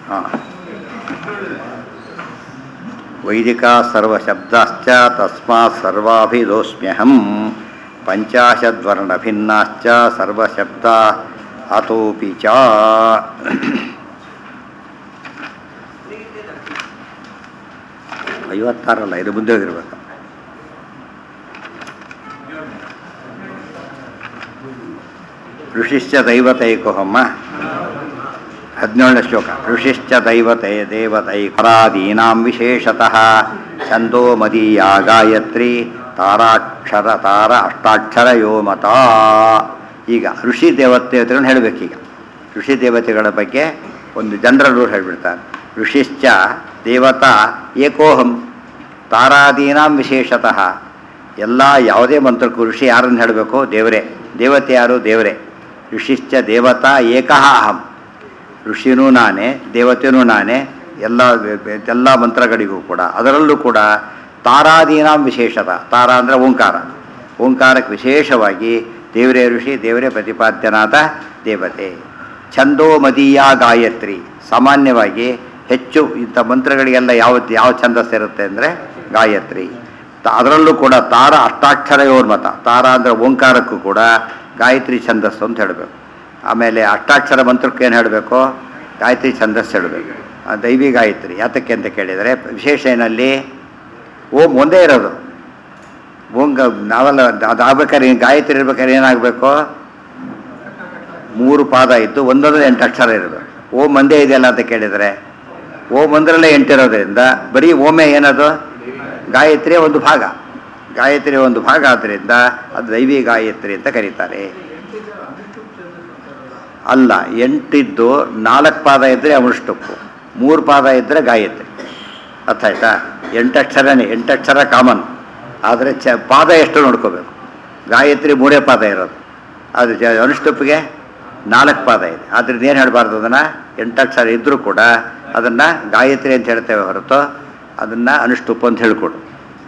ಹಾಂ ವೈದಿಕ ಸರ್ವಶಬ್ದಾಶ್ಚ ತಸ್ಮಾತ್ ಸರ್ವಾಭಿದೋಸ್ಮ್ಯಹಂ ಪಂಚಾಶದ್ವರ್ಣಭಿನ್ನಾಶ್ಚ ಸರ್ವಶಬ್ದ ಅತೋಪಿ ಚ ಐವತ್ತಾರಲ್ಲ ಇದು ಮುಂದೆ ಹೋಗಿರ್ಬೇಕು ಋಷಿಶ್ಚ ದೈವತೈಕೋಹಮ್ಮ ಹದಿನೇಳನೇ ಶ್ಲೋಕ ಋಷಿಶ್ಚ ದೈವತೆ ದೇವತೈಕರಾದೀನಾಂ ವಿಶೇಷತಃ ಛಂದೋ ಮದೀಯ ಗಾಯತ್ರಿ ತಾರಾಕ್ಷರ ತಾರ ಅಷ್ಟಾಕ್ಷರ ಯೋಮತ ಈಗ ಋಷಿ ದೇವತೆಗಳನ್ನು ಹೇಳಬೇಕೀಗ ಋಷಿ ದೇವತೆಗಳ ಬಗ್ಗೆ ಒಂದು ಜನರಲ್ ರೂಲ್ ಹೇಳ್ಬಿಡ್ತಾರೆ ಋಷಿಶ್ಚ ದೇವತಾ ಏಕೋಹಂ ತಾರಾದೀನಾಂ ವಿಶೇಷತಃ ಎಲ್ಲ ಯಾವುದೇ ಮಂತ್ರಕ್ಕೂ ಋಷಿ ಯಾರನ್ನು ಹೇಳಬೇಕು ದೇವರೇ ದೇವತೆ ಯಾರು ದೇವರೇ ಋಷಿಶ್ಚ ದೇವತಾ ಏಕಃ ಅಹಂ ಋಷಿನೂ ನಾನೇ ದೇವತೆನೂ ನಾನೇ ಎಲ್ಲ ಎಲ್ಲ ಮಂತ್ರಗಳಿಗೂ ಕೂಡ ಅದರಲ್ಲೂ ಕೂಡ ತಾರಾದೀನಾಂ ವಿಶೇಷತ ತಾರಾ ಅಂದರೆ ಓಂಕಾರ ಓಂಕಾರಕ್ಕೆ ವಿಶೇಷವಾಗಿ ದೇವರೇ ಋಷಿ ದೇವರೇ ಪ್ರತಿಪಾದ್ಯನಾದ ದೇವತೆ ಛಂದೋ ಮದೀಯ ಗಾಯತ್ರಿ ಸಾಮಾನ್ಯವಾಗಿ ಹೆಚ್ಚು ಇಂಥ ಮಂತ್ರಗಳಿಗೆಲ್ಲ ಯಾವ ಯಾವ ಛಂದಸ್ಸು ಇರುತ್ತೆ ಅಂದರೆ ಗಾಯತ್ರಿ ತ- ಅದರಲ್ಲೂ ಕೂಡ ತಾರ ಅಷ್ಟಾಕ್ಷರ ಯೋರ್ಮತ ತಾರ ಅಂದರೆ ಓಂಕಾರಕ್ಕೂ ಕೂಡ ಗಾಯತ್ರಿ ಛಂದಸ್ಸು ಅಂತ ಹೇಳಬೇಕು ಆಮೇಲೆ ಅಷ್ಟಾಕ್ಷರ ಮಂತ್ರಕ್ಕೆ ಏನು ಹೇಳಬೇಕು ಗಾಯತ್ರಿ ಛಂದಸ್ಸು ಹೇಳಬೇಕು ಆ ದೈವಿ ಗಾಯತ್ರಿ ಯಾತಕ್ಕೆ ಅಂತ ಕೇಳಿದರೆ ವಿಶೇಷ ಏನಲ್ಲಿ ಓಂ ಒಂದೇ ಇರೋದು ಓಂಗ ನಾವೆಲ್ಲ ಅದು ಆಗ್ಬೇಕಾದ್ರೆ ಗಾಯತ್ರಿ ಇರ್ಬೇಕಾದ್ರೆ ಏನಾಗಬೇಕು ಮೂರು ಪಾದ ಇದ್ದು ಒಂದೊಂದು ಎಂಟು ಅಕ್ಷರ ಇರಬೇಕು ಓಂ ಒಂದೇ ಇದೆಯಲ್ಲ ಅಂತ ಕೇಳಿದರೆ ಓಂ ಒಂದರಲ್ಲೇ ಎಂಟಿರೋದ್ರಿಂದ ಬರೀ ಓಮೆ ಏನದು ಗಾಯತ್ರಿ ಒಂದು ಭಾಗ ಗಾಯತ್ರಿ ಒಂದು ಭಾಗ ಆದ್ದರಿಂದ ಅದು ದೈವಿ ಗಾಯತ್ರಿ ಅಂತ ಕರೀತಾರೆ ಅಲ್ಲ ಎಂಟಿದ್ದು ನಾಲ್ಕು ಪಾದ ಇದ್ದರೆ ಅಮೃಷ್ಟಪ್ಪು ಮೂರು ಪಾದ ಇದ್ದರೆ ಗಾಯತ್ರಿ ಅರ್ಥ ಆಯ್ತಾ ಎಂಟಕ್ಷರನೇ ಎಂಟಕ್ಷರ ಕಾಮನ್ ಆದರೆ ಚ ಪಾದ ಎಷ್ಟು ನೋಡ್ಕೋಬೇಕು ಗಾಯತ್ರಿ ಮೂರೇ ಪಾದ ಇರೋದು ಅದು ಜ ಅನುಷ್ಟುಪ್ಪಿಗೆ ನಾಲ್ಕು ಪಾದ ಇದೆ ಆದ್ರಿಂದ ಏನು ಹೇಳಬಾರ್ದು ಅದನ್ನು ಎಂಟಕ್ಷರ ಇದ್ದರೂ ಕೂಡ ಅದನ್ನು ಗಾಯತ್ರಿ ಅಂತ ಹೇಳ್ತೇವೆ ಹೊರತು ಅದನ್ನು ಅನುಷ್ಟುಪ್ ಅಂತ ಹೇಳ್ಕೊಡು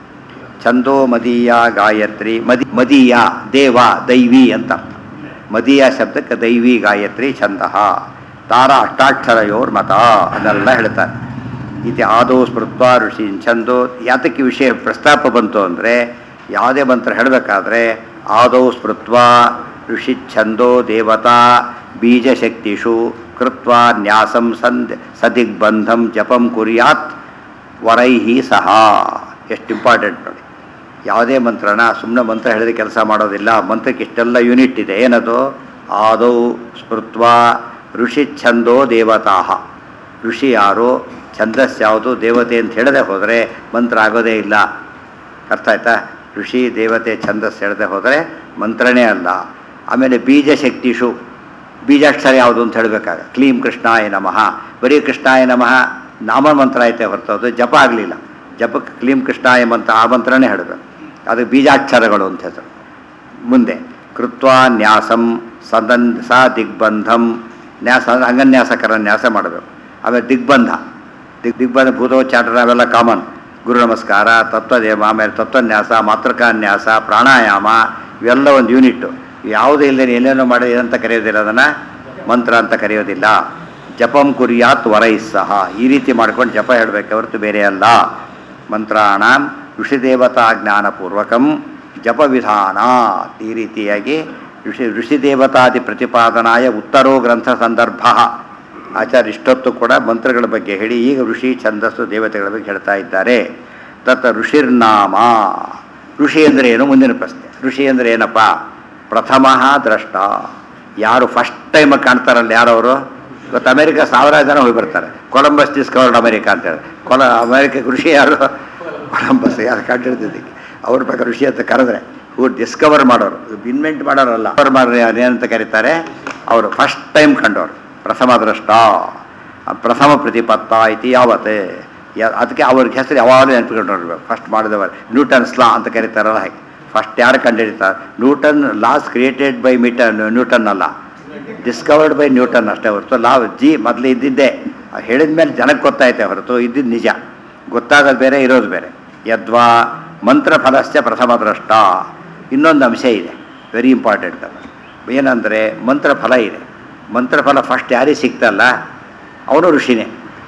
ಛಂದೋ ಮದೀಯ ಗಾಯತ್ರಿ ಮದಿ ಮದೀಯ ದೇವ ದೈವಿ ಅಂತ ಅರ್ಥ ಮದೀಯ ಶಬ್ದಕ್ಕೆ ದೈವಿ ಗಾಯತ್ರಿ ಛಂದಃ ತಾರ ಅಷ್ಟಾಕ್ಷರಯೋರ್ ಮತ ಅದನ್ನೆಲ್ಲ ಹೇಳ್ತಾರೆ ಇತಿ ಆದೋ ಸ್ಮೃತ್ವ ಋಷಿ ಛಂದೋ ಯಾತಕ್ಕೆ ವಿಷಯ ಪ್ರಸ್ತಾಪ ಬಂತು ಅಂದರೆ ಯಾವುದೇ ಮಂತ್ರ ಹೇಳಬೇಕಾದ್ರೆ ಆದೌ ಸ್ಮೃತ್ವ ಋಷಿ ಛಂದೋ ದೇವತಾ ಬೀಜಶಕ್ತಿಷು ಕೃತ್ವ ನ್ಯಾಸಂ ಸಂದ್ ಸದಿಗ್ಬಂಧಂ ಜಪಂ ಕುರ್ಯಾತ್ ವರೈಹಿ ಸಹ ಎಷ್ಟು ಇಂಪಾರ್ಟೆಂಟ್ ನೋಡಿ ಯಾವುದೇ ಮಂತ್ರನ ಸುಮ್ಮನೆ ಮಂತ್ರ ಹೇಳಿದ್ರೆ ಕೆಲಸ ಮಾಡೋದಿಲ್ಲ ಮಂತ್ರಕ್ಕೆ ಇಷ್ಟೆಲ್ಲ ಯೂನಿಟ್ ಇದೆ ಏನದು ಆದೌ ಸ್ಮೃತ್ವ ಋಷಿ ಛಂದೋ ದೇವತಾಹ ಋಷಿ ಯಾರು ಛಂದಸ್ ಯಾವುದು ದೇವತೆ ಅಂತ ಹೇಳದೆ ಹೋದರೆ ಮಂತ್ರ ಆಗೋದೇ ಇಲ್ಲ ಅರ್ಥ ಆಯ್ತಾ ಋಷಿ ದೇವತೆ ಛಂದಸ್ ಹೇಳದೆ ಹೋದರೆ ಮಂತ್ರನೇ ಅಲ್ಲ ಆಮೇಲೆ ಬೀಜ ಶಕ್ತಿಷು ಬೀಜಾಕ್ಷರ ಯಾವುದು ಅಂತ ಹೇಳಬೇಕಾಗ ಕ್ಲೀಂ ಕೃಷ್ಣಾಯ ನಮಃ ಬರೀ ಕೃಷ್ಣಾಯ ನಮಃ ನಾಮ ಮಂತ್ರ ಐತೆ ಹೊರತು ಅದು ಜಪ ಆಗಲಿಲ್ಲ ಜಪಕ್ಕೆ ಕ್ಲೀಂ ಕೃಷ್ಣಾಯ ಮಂತ್ರ ಆ ಮಂತ್ರನೇ ಹೇಳಬೇಕು ಅದು ಬೀಜಾಕ್ಷರಗಳು ಅಂತ ಹೆಸರು ಮುಂದೆ ಕೃತ್ವ ನ್ಯಾಸಂ ಸದನ್ ಸ ದಿಗ್ಬಂಧಂ ನ್ಯಾಸ ಅಂದ್ರೆ ಅಂಗನ್ಯಾಸಕರ ನ್ಯಾಸ ಮಾಡಬೇಕು ಆಮೇಲೆ ದಿಗ್ಬಂಧ ದಿಗ್ ದಿಗ್ಬಂಧ ಭೂತೋಚ್ಚಾಟನ ಅವೆಲ್ಲ ಕಾಮನ್ ಗುರು ನಮಸ್ಕಾರ ತತ್ವದೇವ ಆಮೇಲೆ ತತ್ವನ್ಯಾಸ ಮಾತೃಕಾನ್ಯಾಸ ಪ್ರಾಣಾಯಾಮ ಇವೆಲ್ಲ ಒಂದು ಯೂನಿಟ್ಟು ಯಾವುದೇ ಇಲ್ಲದೆ ಏನೇನೋ ಮಾಡಿ ಏನಂತ ಕರೆಯೋದಿಲ್ಲ ಅದನ್ನು ಮಂತ್ರ ಅಂತ ಕರೆಯೋದಿಲ್ಲ ಜಪಂ ಕುರ್ಯಾತ್ ವರೈಸ್ಸಹ ಈ ರೀತಿ ಮಾಡ್ಕೊಂಡು ಜಪ ಹೇಳಬೇಕೆ ಹೊರತು ಬೇರೆ ಅಲ್ಲ ಮಂತ್ರಾಣಾಂ ಋಷಿದೇವತಾ ಜ್ಞಾನಪೂರ್ವಕಂ ಜಪ ವಿಧಾನ ಈ ರೀತಿಯಾಗಿ ಋಷಿ ಋಷಿದೇವತಾದಿ ಪ್ರತಿಪಾದನಾಯ ಉತ್ತರೋ ಗ್ರಂಥ ಸಂದರ್ಭ ಆಚಾರ್ಯ ಇಷ್ಟೊತ್ತು ಕೂಡ ಮಂತ್ರಗಳ ಬಗ್ಗೆ ಹೇಳಿ ಈಗ ಋಷಿ ಛಂದಸ್ಸು ದೇವತೆಗಳ ಬಗ್ಗೆ ಹೇಳ್ತಾ ಇದ್ದಾರೆ ತತ್ ಋಷಿರ್ನಾಮ ಋಷಿ ಅಂದರೆ ಏನು ಮುಂದಿನ ಪ್ರಶ್ನೆ ಋಷಿ ಅಂದರೆ ಏನಪ್ಪ ಪ್ರಥಮ ದ್ರಷ್ಟ ಯಾರು ಫಸ್ಟ್ ಟೈಮ್ ಕಾಣ್ತಾರಲ್ಲ ಯಾರವರು ಇವತ್ತು ಅಮೆರಿಕ ಸಾವಿರಾರು ಜನ ಹೋಗಿ ಬರ್ತಾರೆ ಕೊಲಂಬಸ್ ಡಿಸ್ಕವರ್ಡ್ ಅಮೆರಿಕ ಅಂತೇಳಿ ಕೊಲ ಅಮೆರಿಕ ಋಷಿ ಯಾರು ಕೊಲಂಬಸ್ ಯಾರು ಕಂಡಿಡ್ತಿದ್ದಕ್ಕೆ ಅವ್ರ ಬಗ್ಗೆ ಋಷಿ ಅಂತ ಕರೆದ್ರೆ ಹೂ ಡಿಸ್ಕವರ್ ಮಾಡೋರು ಇನ್ವೆಂಟ್ ಮಾಡೋರಲ್ಲ ಡಿಸ್ಕವರ್ ಮಾಡೋರು ಯಾರು ಏನಂತ ಕರೀತಾರೆ ಅವರು ಫಸ್ಟ್ ಟೈಮ್ ಕಂಡವರು ಪ್ರಥಮ ದ್ರಷ್ಟ ಪ್ರಥಮ ಪ್ರತಿಪತ್ತ ಐತಿ ಯಾವತ್ತೆ ಯಾ- ಅದಕ್ಕೆ ಅವ್ರಿಗೆ ಹೆಸರು ಯಾವಾಗಲೂ ನೆನಪಿಕೊಂಡಿರ್ಬೇಕು ಫಸ್ಟ್ ಮಾಡಿದವರು ನ್ಯೂಟನ್ಸ್ ಲಾ ಅಂತ ಕರೀತಾರಲ್ಲ ಹಾಗೆ ಫಸ್ಟ್ ಯಾರು ಕಂಡುಹಿಡಿತಾರೆ ನ್ಯೂಟನ್ ಲಾಸ್ ಕ್ರಿಯೇಟೆಡ್ ಬೈ ಮಿಟನ್ ನ್ಯೂಟನ್ ಅಲ್ಲ ಡಿಸ್ಕವರ್ಡ್ ಬೈ ನ್ಯೂಟನ್ ಅಷ್ಟೇ ಹೊರತು ಲಾ ಜಿ ಮೊದಲು ಇದ್ದಿದ್ದೇ ಹೇಳಿದ ಮೇಲೆ ಜನಕ್ಕೆ ಗೊತ್ತಾಯ್ತೆ ಹೊರತು ಇದ್ದಿದ್ದು ನಿಜ ಗೊತ್ತಾಗೋದು ಬೇರೆ ಇರೋದು ಬೇರೆ ಯದ್ವಾ ಮಂತ್ರ ಫಲಶ್ಚ ಪ್ರಥಮ ದ್ರಷ್ಟ ಇನ್ನೊಂದು ಅಂಶ ಇದೆ ವೆರಿ ಇಂಪಾರ್ಟೆಂಟ್ ಏನಂದರೆ ಮಂತ್ರ ಫಲ ಇದೆ ಮಂತ್ರ ಫಲ ಫಸ್ಟ್ ಯಾರಿಗೆ ಸಿಗ್ತಲ್ಲ ಅವನು ಋಷಿನೇ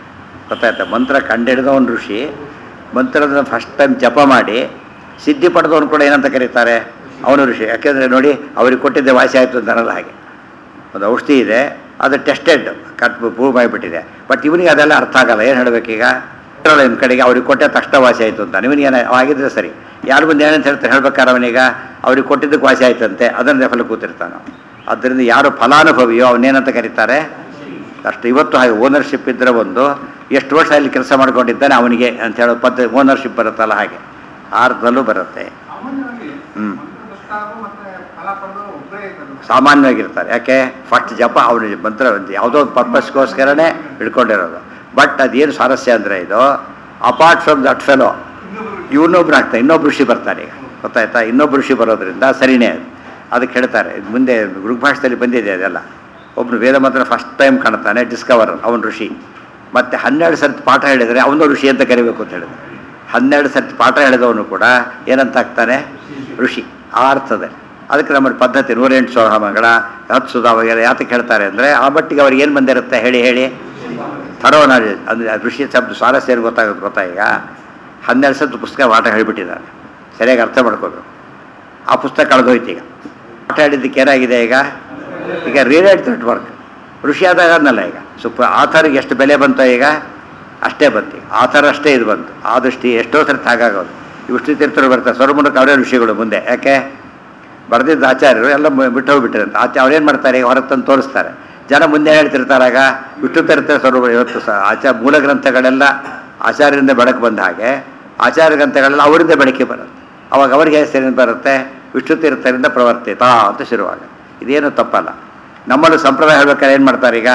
ಗೊತ್ತಾಯ್ತಾ ಮಂತ್ರ ಕಂಡಿಡಿದವನು ಋಷಿ ಮಂತ್ರದ ಫಸ್ಟ್ ಟೈಮ್ ಜಪ ಮಾಡಿ ಸಿದ್ಧಿ ಪಡೆದವನು ಕೂಡ ಏನಂತ ಕರೀತಾರೆ ಅವನು ಋಷಿ ಯಾಕೆಂದರೆ ನೋಡಿ ಅವ್ರಿಗೆ ಕೊಟ್ಟಿದ್ದೆ ವಾಸಿ ಆಯಿತು ಅಂತ ಅನ್ನೋದು ಹಾಗೆ ಒಂದು ಔಷಧಿ ಇದೆ ಅದು ಟೆಸ್ಟೆಡ್ ಕಟ್ ಪ್ರೂವ್ ಆಗಿಬಿಟ್ಟಿದೆ ಬಟ್ ಇವನಿಗೆ ಅದೆಲ್ಲ ಅರ್ಥ ಆಗಲ್ಲ ಏನು ಹೇಳಬೇಕೀಗ ನಿಮ್ಮ ಕಡೆಗೆ ಅವ್ರಿಗೆ ಕೊಟ್ಟೆ ತಕ್ಷಣ ವಾಸಿ ಆಯಿತು ಅಂತ ನಿವನಿಗೆ ಏನು ಆಗಿದ್ರೆ ಸರಿ ಯಾರು ಮುಂದೆ ಏನಂತ ಹೇಳ್ತಾರೆ ಹೇಳ್ಬೇಕಾರೆ ಅವನೀಗ ಅವ್ರಿಗೆ ಕೊಟ್ಟಿದ್ದಕ್ಕೆ ವಾಸಿ ಆಯ್ತಂತೆ ಅದನ್ನು ಫಲ ಕೂತಿರ್ತಾನೆ ಆದ್ದರಿಂದ ಯಾರು ಫಲಾನುಭವಿಯೋ ಅವನೇನಂತ ಕರೀತಾರೆ ಅಷ್ಟು ಇವತ್ತು ಹಾಗೆ ಓನರ್ಶಿಪ್ ಇದ್ದರೆ ಒಂದು ಎಷ್ಟು ವರ್ಷ ಅಲ್ಲಿ ಕೆಲಸ ಮಾಡ್ಕೊಂಡಿದ್ದಾನೆ ಅವನಿಗೆ ಅಂತ ಹೇಳೋ ಪದ್ಧತಿ ಓನರ್ಶಿಪ್ ಬರುತ್ತಲ್ಲ ಹಾಗೆ ಆರ್ಥದಲ್ಲೂ ಬರುತ್ತೆ ಸಾಮಾನ್ಯವಾಗಿ ಹ್ಮ್. ಮಂತ್ರದಷ್ಟಾಗೂ ಮತ್ತೆ ಫಲಾಫಲ ಒಬ್ಬರೇ ಇರೋದು ಸಾಮಾನ್ಯವಾಗಿರ್ತಾರೆ ಯಾಕೆ ಫಸ್ಟ್ ಜಪ ಅವನಿಗೆ ಮಂತ್ರ ಒಂದು ಯಾವುದೋ ಪರ್ಪಸ್ಗೋಸ್ಕರನೇ ಹಿಡ್ಕೊಂಡಿರೋದು ಬಟ್ ಅದೇನು ಸ್ವಾರಸ್ಯ ಅಂದರೆ ಇದು ಅಪಾರ್ಟ್ ಫ್ರಮ್ ದಟ್ ಫೆಲೋ ಇವನೊಬ್ರು ಆಗ್ತಾರೆ ಇನ್ನೊಬ್ರು ಋಷಿ ಬರ್ತಾರೆ ಈಗ ಗೊತ್ತಾಯ್ತಾ ಇನ್ನೊಬ್ರು ಋಷಿ ಬರೋದ್ರಿಂದ ಸರಿನೇ ಅದು ಅದಕ್ಕೆ ಹೇಳ್ತಾರೆ ಇದು ಮುಂದೆ ಋಗ್ಭಾಷದಲ್ಲಿ ಬಂದಿದೆ ಅದೆಲ್ಲ ಒಬ್ಬನು ವೇದ ಮಂತ್ರ ಫಸ್ಟ್ ಟೈಮ್ ಕಾಣ್ತಾನೆ ಡಿಸ್ಕವರ್ ಅವನು ಋಷಿ ಮತ್ತು ಹನ್ನೆರಡು ಸರ್ತಿ ಪಾಠ ಹೇಳಿದರೆ ಅವನು ಋಷಿ ಅಂತ ಕರಿಬೇಕು ಅಂತ ಹೇಳಿದ್ರು ಹನ್ನೆರಡು ಸರ್ತಿ ಪಾಠ ಹೇಳಿದವನು ಕೂಡ ಏನಂತ ಆಗ್ತಾನೆ ಋಷಿ ಆ ಅರ್ಥದಲ್ಲಿ ಅದಕ್ಕೆ ನಮ್ಮ ಪದ್ಧತಿ ನೂರೆಂಟು ಸೋಹಮಗಳ ಹತ್ತು ಸುಧಾ ವಗೇರೆ ಯಾತಕ್ಕೆ ಹೇಳ್ತಾರೆ ಅಂದರೆ ಆ ಮಟ್ಟಿಗೆ ಅವ್ರಿಗೆ ಏನು ಬಂದಿರುತ್ತೆ ಹೇಳಿ ಹೇಳಿ ಥರೋ ನಾಲೆಜ್ ಅಂದರೆ ಋಷಿ ಶಬ್ದ ಸ್ವಾರಸ್ಯ ಏನು ಗೊತ್ತಾಗುತ್ತೆ ಗೊತ್ತಾ ಈಗ ಹನ್ನೆರಡು ಸತ್ತು ಪುಸ್ತಕ ಪಾಠ ಹೇಳಿಬಿಟ್ಟಿದ್ದಾರೆ ಸರಿಯಾಗಿ ಅರ್ಥ ಮಾಡ್ಕೋಬೇಕು ಆ ಪುಸ್ತಕ ಕಳೆದೋಯ್ತು ಈಗ ಪಾಠ ಹೇಳಿದ್ದಕ್ಕೆ ಏನಾಗಿದೆ ಈಗ ಈಗ ರಿಲೇಟ್ ದಟ್ ವರ್ಕ್ ಋಷಿ ಆದಾಗ ಅದನ್ನಲ್ಲ ಈಗ ಸ್ವಲ್ಪ ಆಥರ್ಗೆ ಎಷ್ಟು ಬೆಲೆ ಬಂತೋ ಈಗ ಅಷ್ಟೇ ಬಂತು ಈಗ ಆಥರ್ ಅಷ್ಟೇ ಇದು ಬಂತು ಆದಷ್ಟು ಎಷ್ಟೋ ಸರ್ತಿ ಹಾಗಾಗೋದು ವಿಷ್ಣು ತೀರ್ಥರು ಬರ್ತಾರೆ ಸ್ವರ್ಮುಖ ಅವರೇ ಋಷಿಗಳು ಮುಂದೆ ಯಾಕೆ ಬರೆದಿದ್ದ ಆಚಾರ್ಯರು ಎಲ್ಲ ಮು- ಬಿಟ್ಟು ಹೋಗ್ಬಿಟ್ಟಿರಂತೆ ಆಚೆ ಅವ್ರೇನು ಮಾಡ್ತಾರೆ ಈಗ ಹೊರಗೆ ತಂದು ತೋರಿಸ್ತಾರೆ ಜನ ಮುಂದೆ ಹೇಳ್ತಿರ್ತಾರಾಗ ವಿಷ್ಣು ತೀರ್ಥ ಸ್ವರೂಪ ಇವತ್ತು ಸಹ ಆಚಾರ ಮೂಲ ಗ್ರಂಥಗಳೆಲ್ಲ ಆಚಾರ್ಯರಿಂದ ಬೆಳಕು ಬಂದ ಹಾಗೆ ಆಚಾರ್ಯ ಗ್ರಂಥಗಳೆಲ್ಲ ಅವರಿಂದ ಬೆಳಕಿಗೆ ಬರುತ್ತೆ ಅವಾಗ ಅವ್ರಿಗೆ ಹೆಸರಿನ ಬರುತ್ತೆ ವಿಷ್ಣು ತೀರ್ಥರಿಂದ ಪ್ರವರ್ತಿತ ಅಂತ ಶುರುವಾಗ ಇದೇನು ತಪ್ಪಲ್ಲ ನಮ್ಮಲ್ಲೂ ಸಂಪ್ರದಾಯ ಹೇಳ್ಬೇಕಾದ್ರೆ ಏನು ಮಾಡ್ತಾರೆ ಈಗ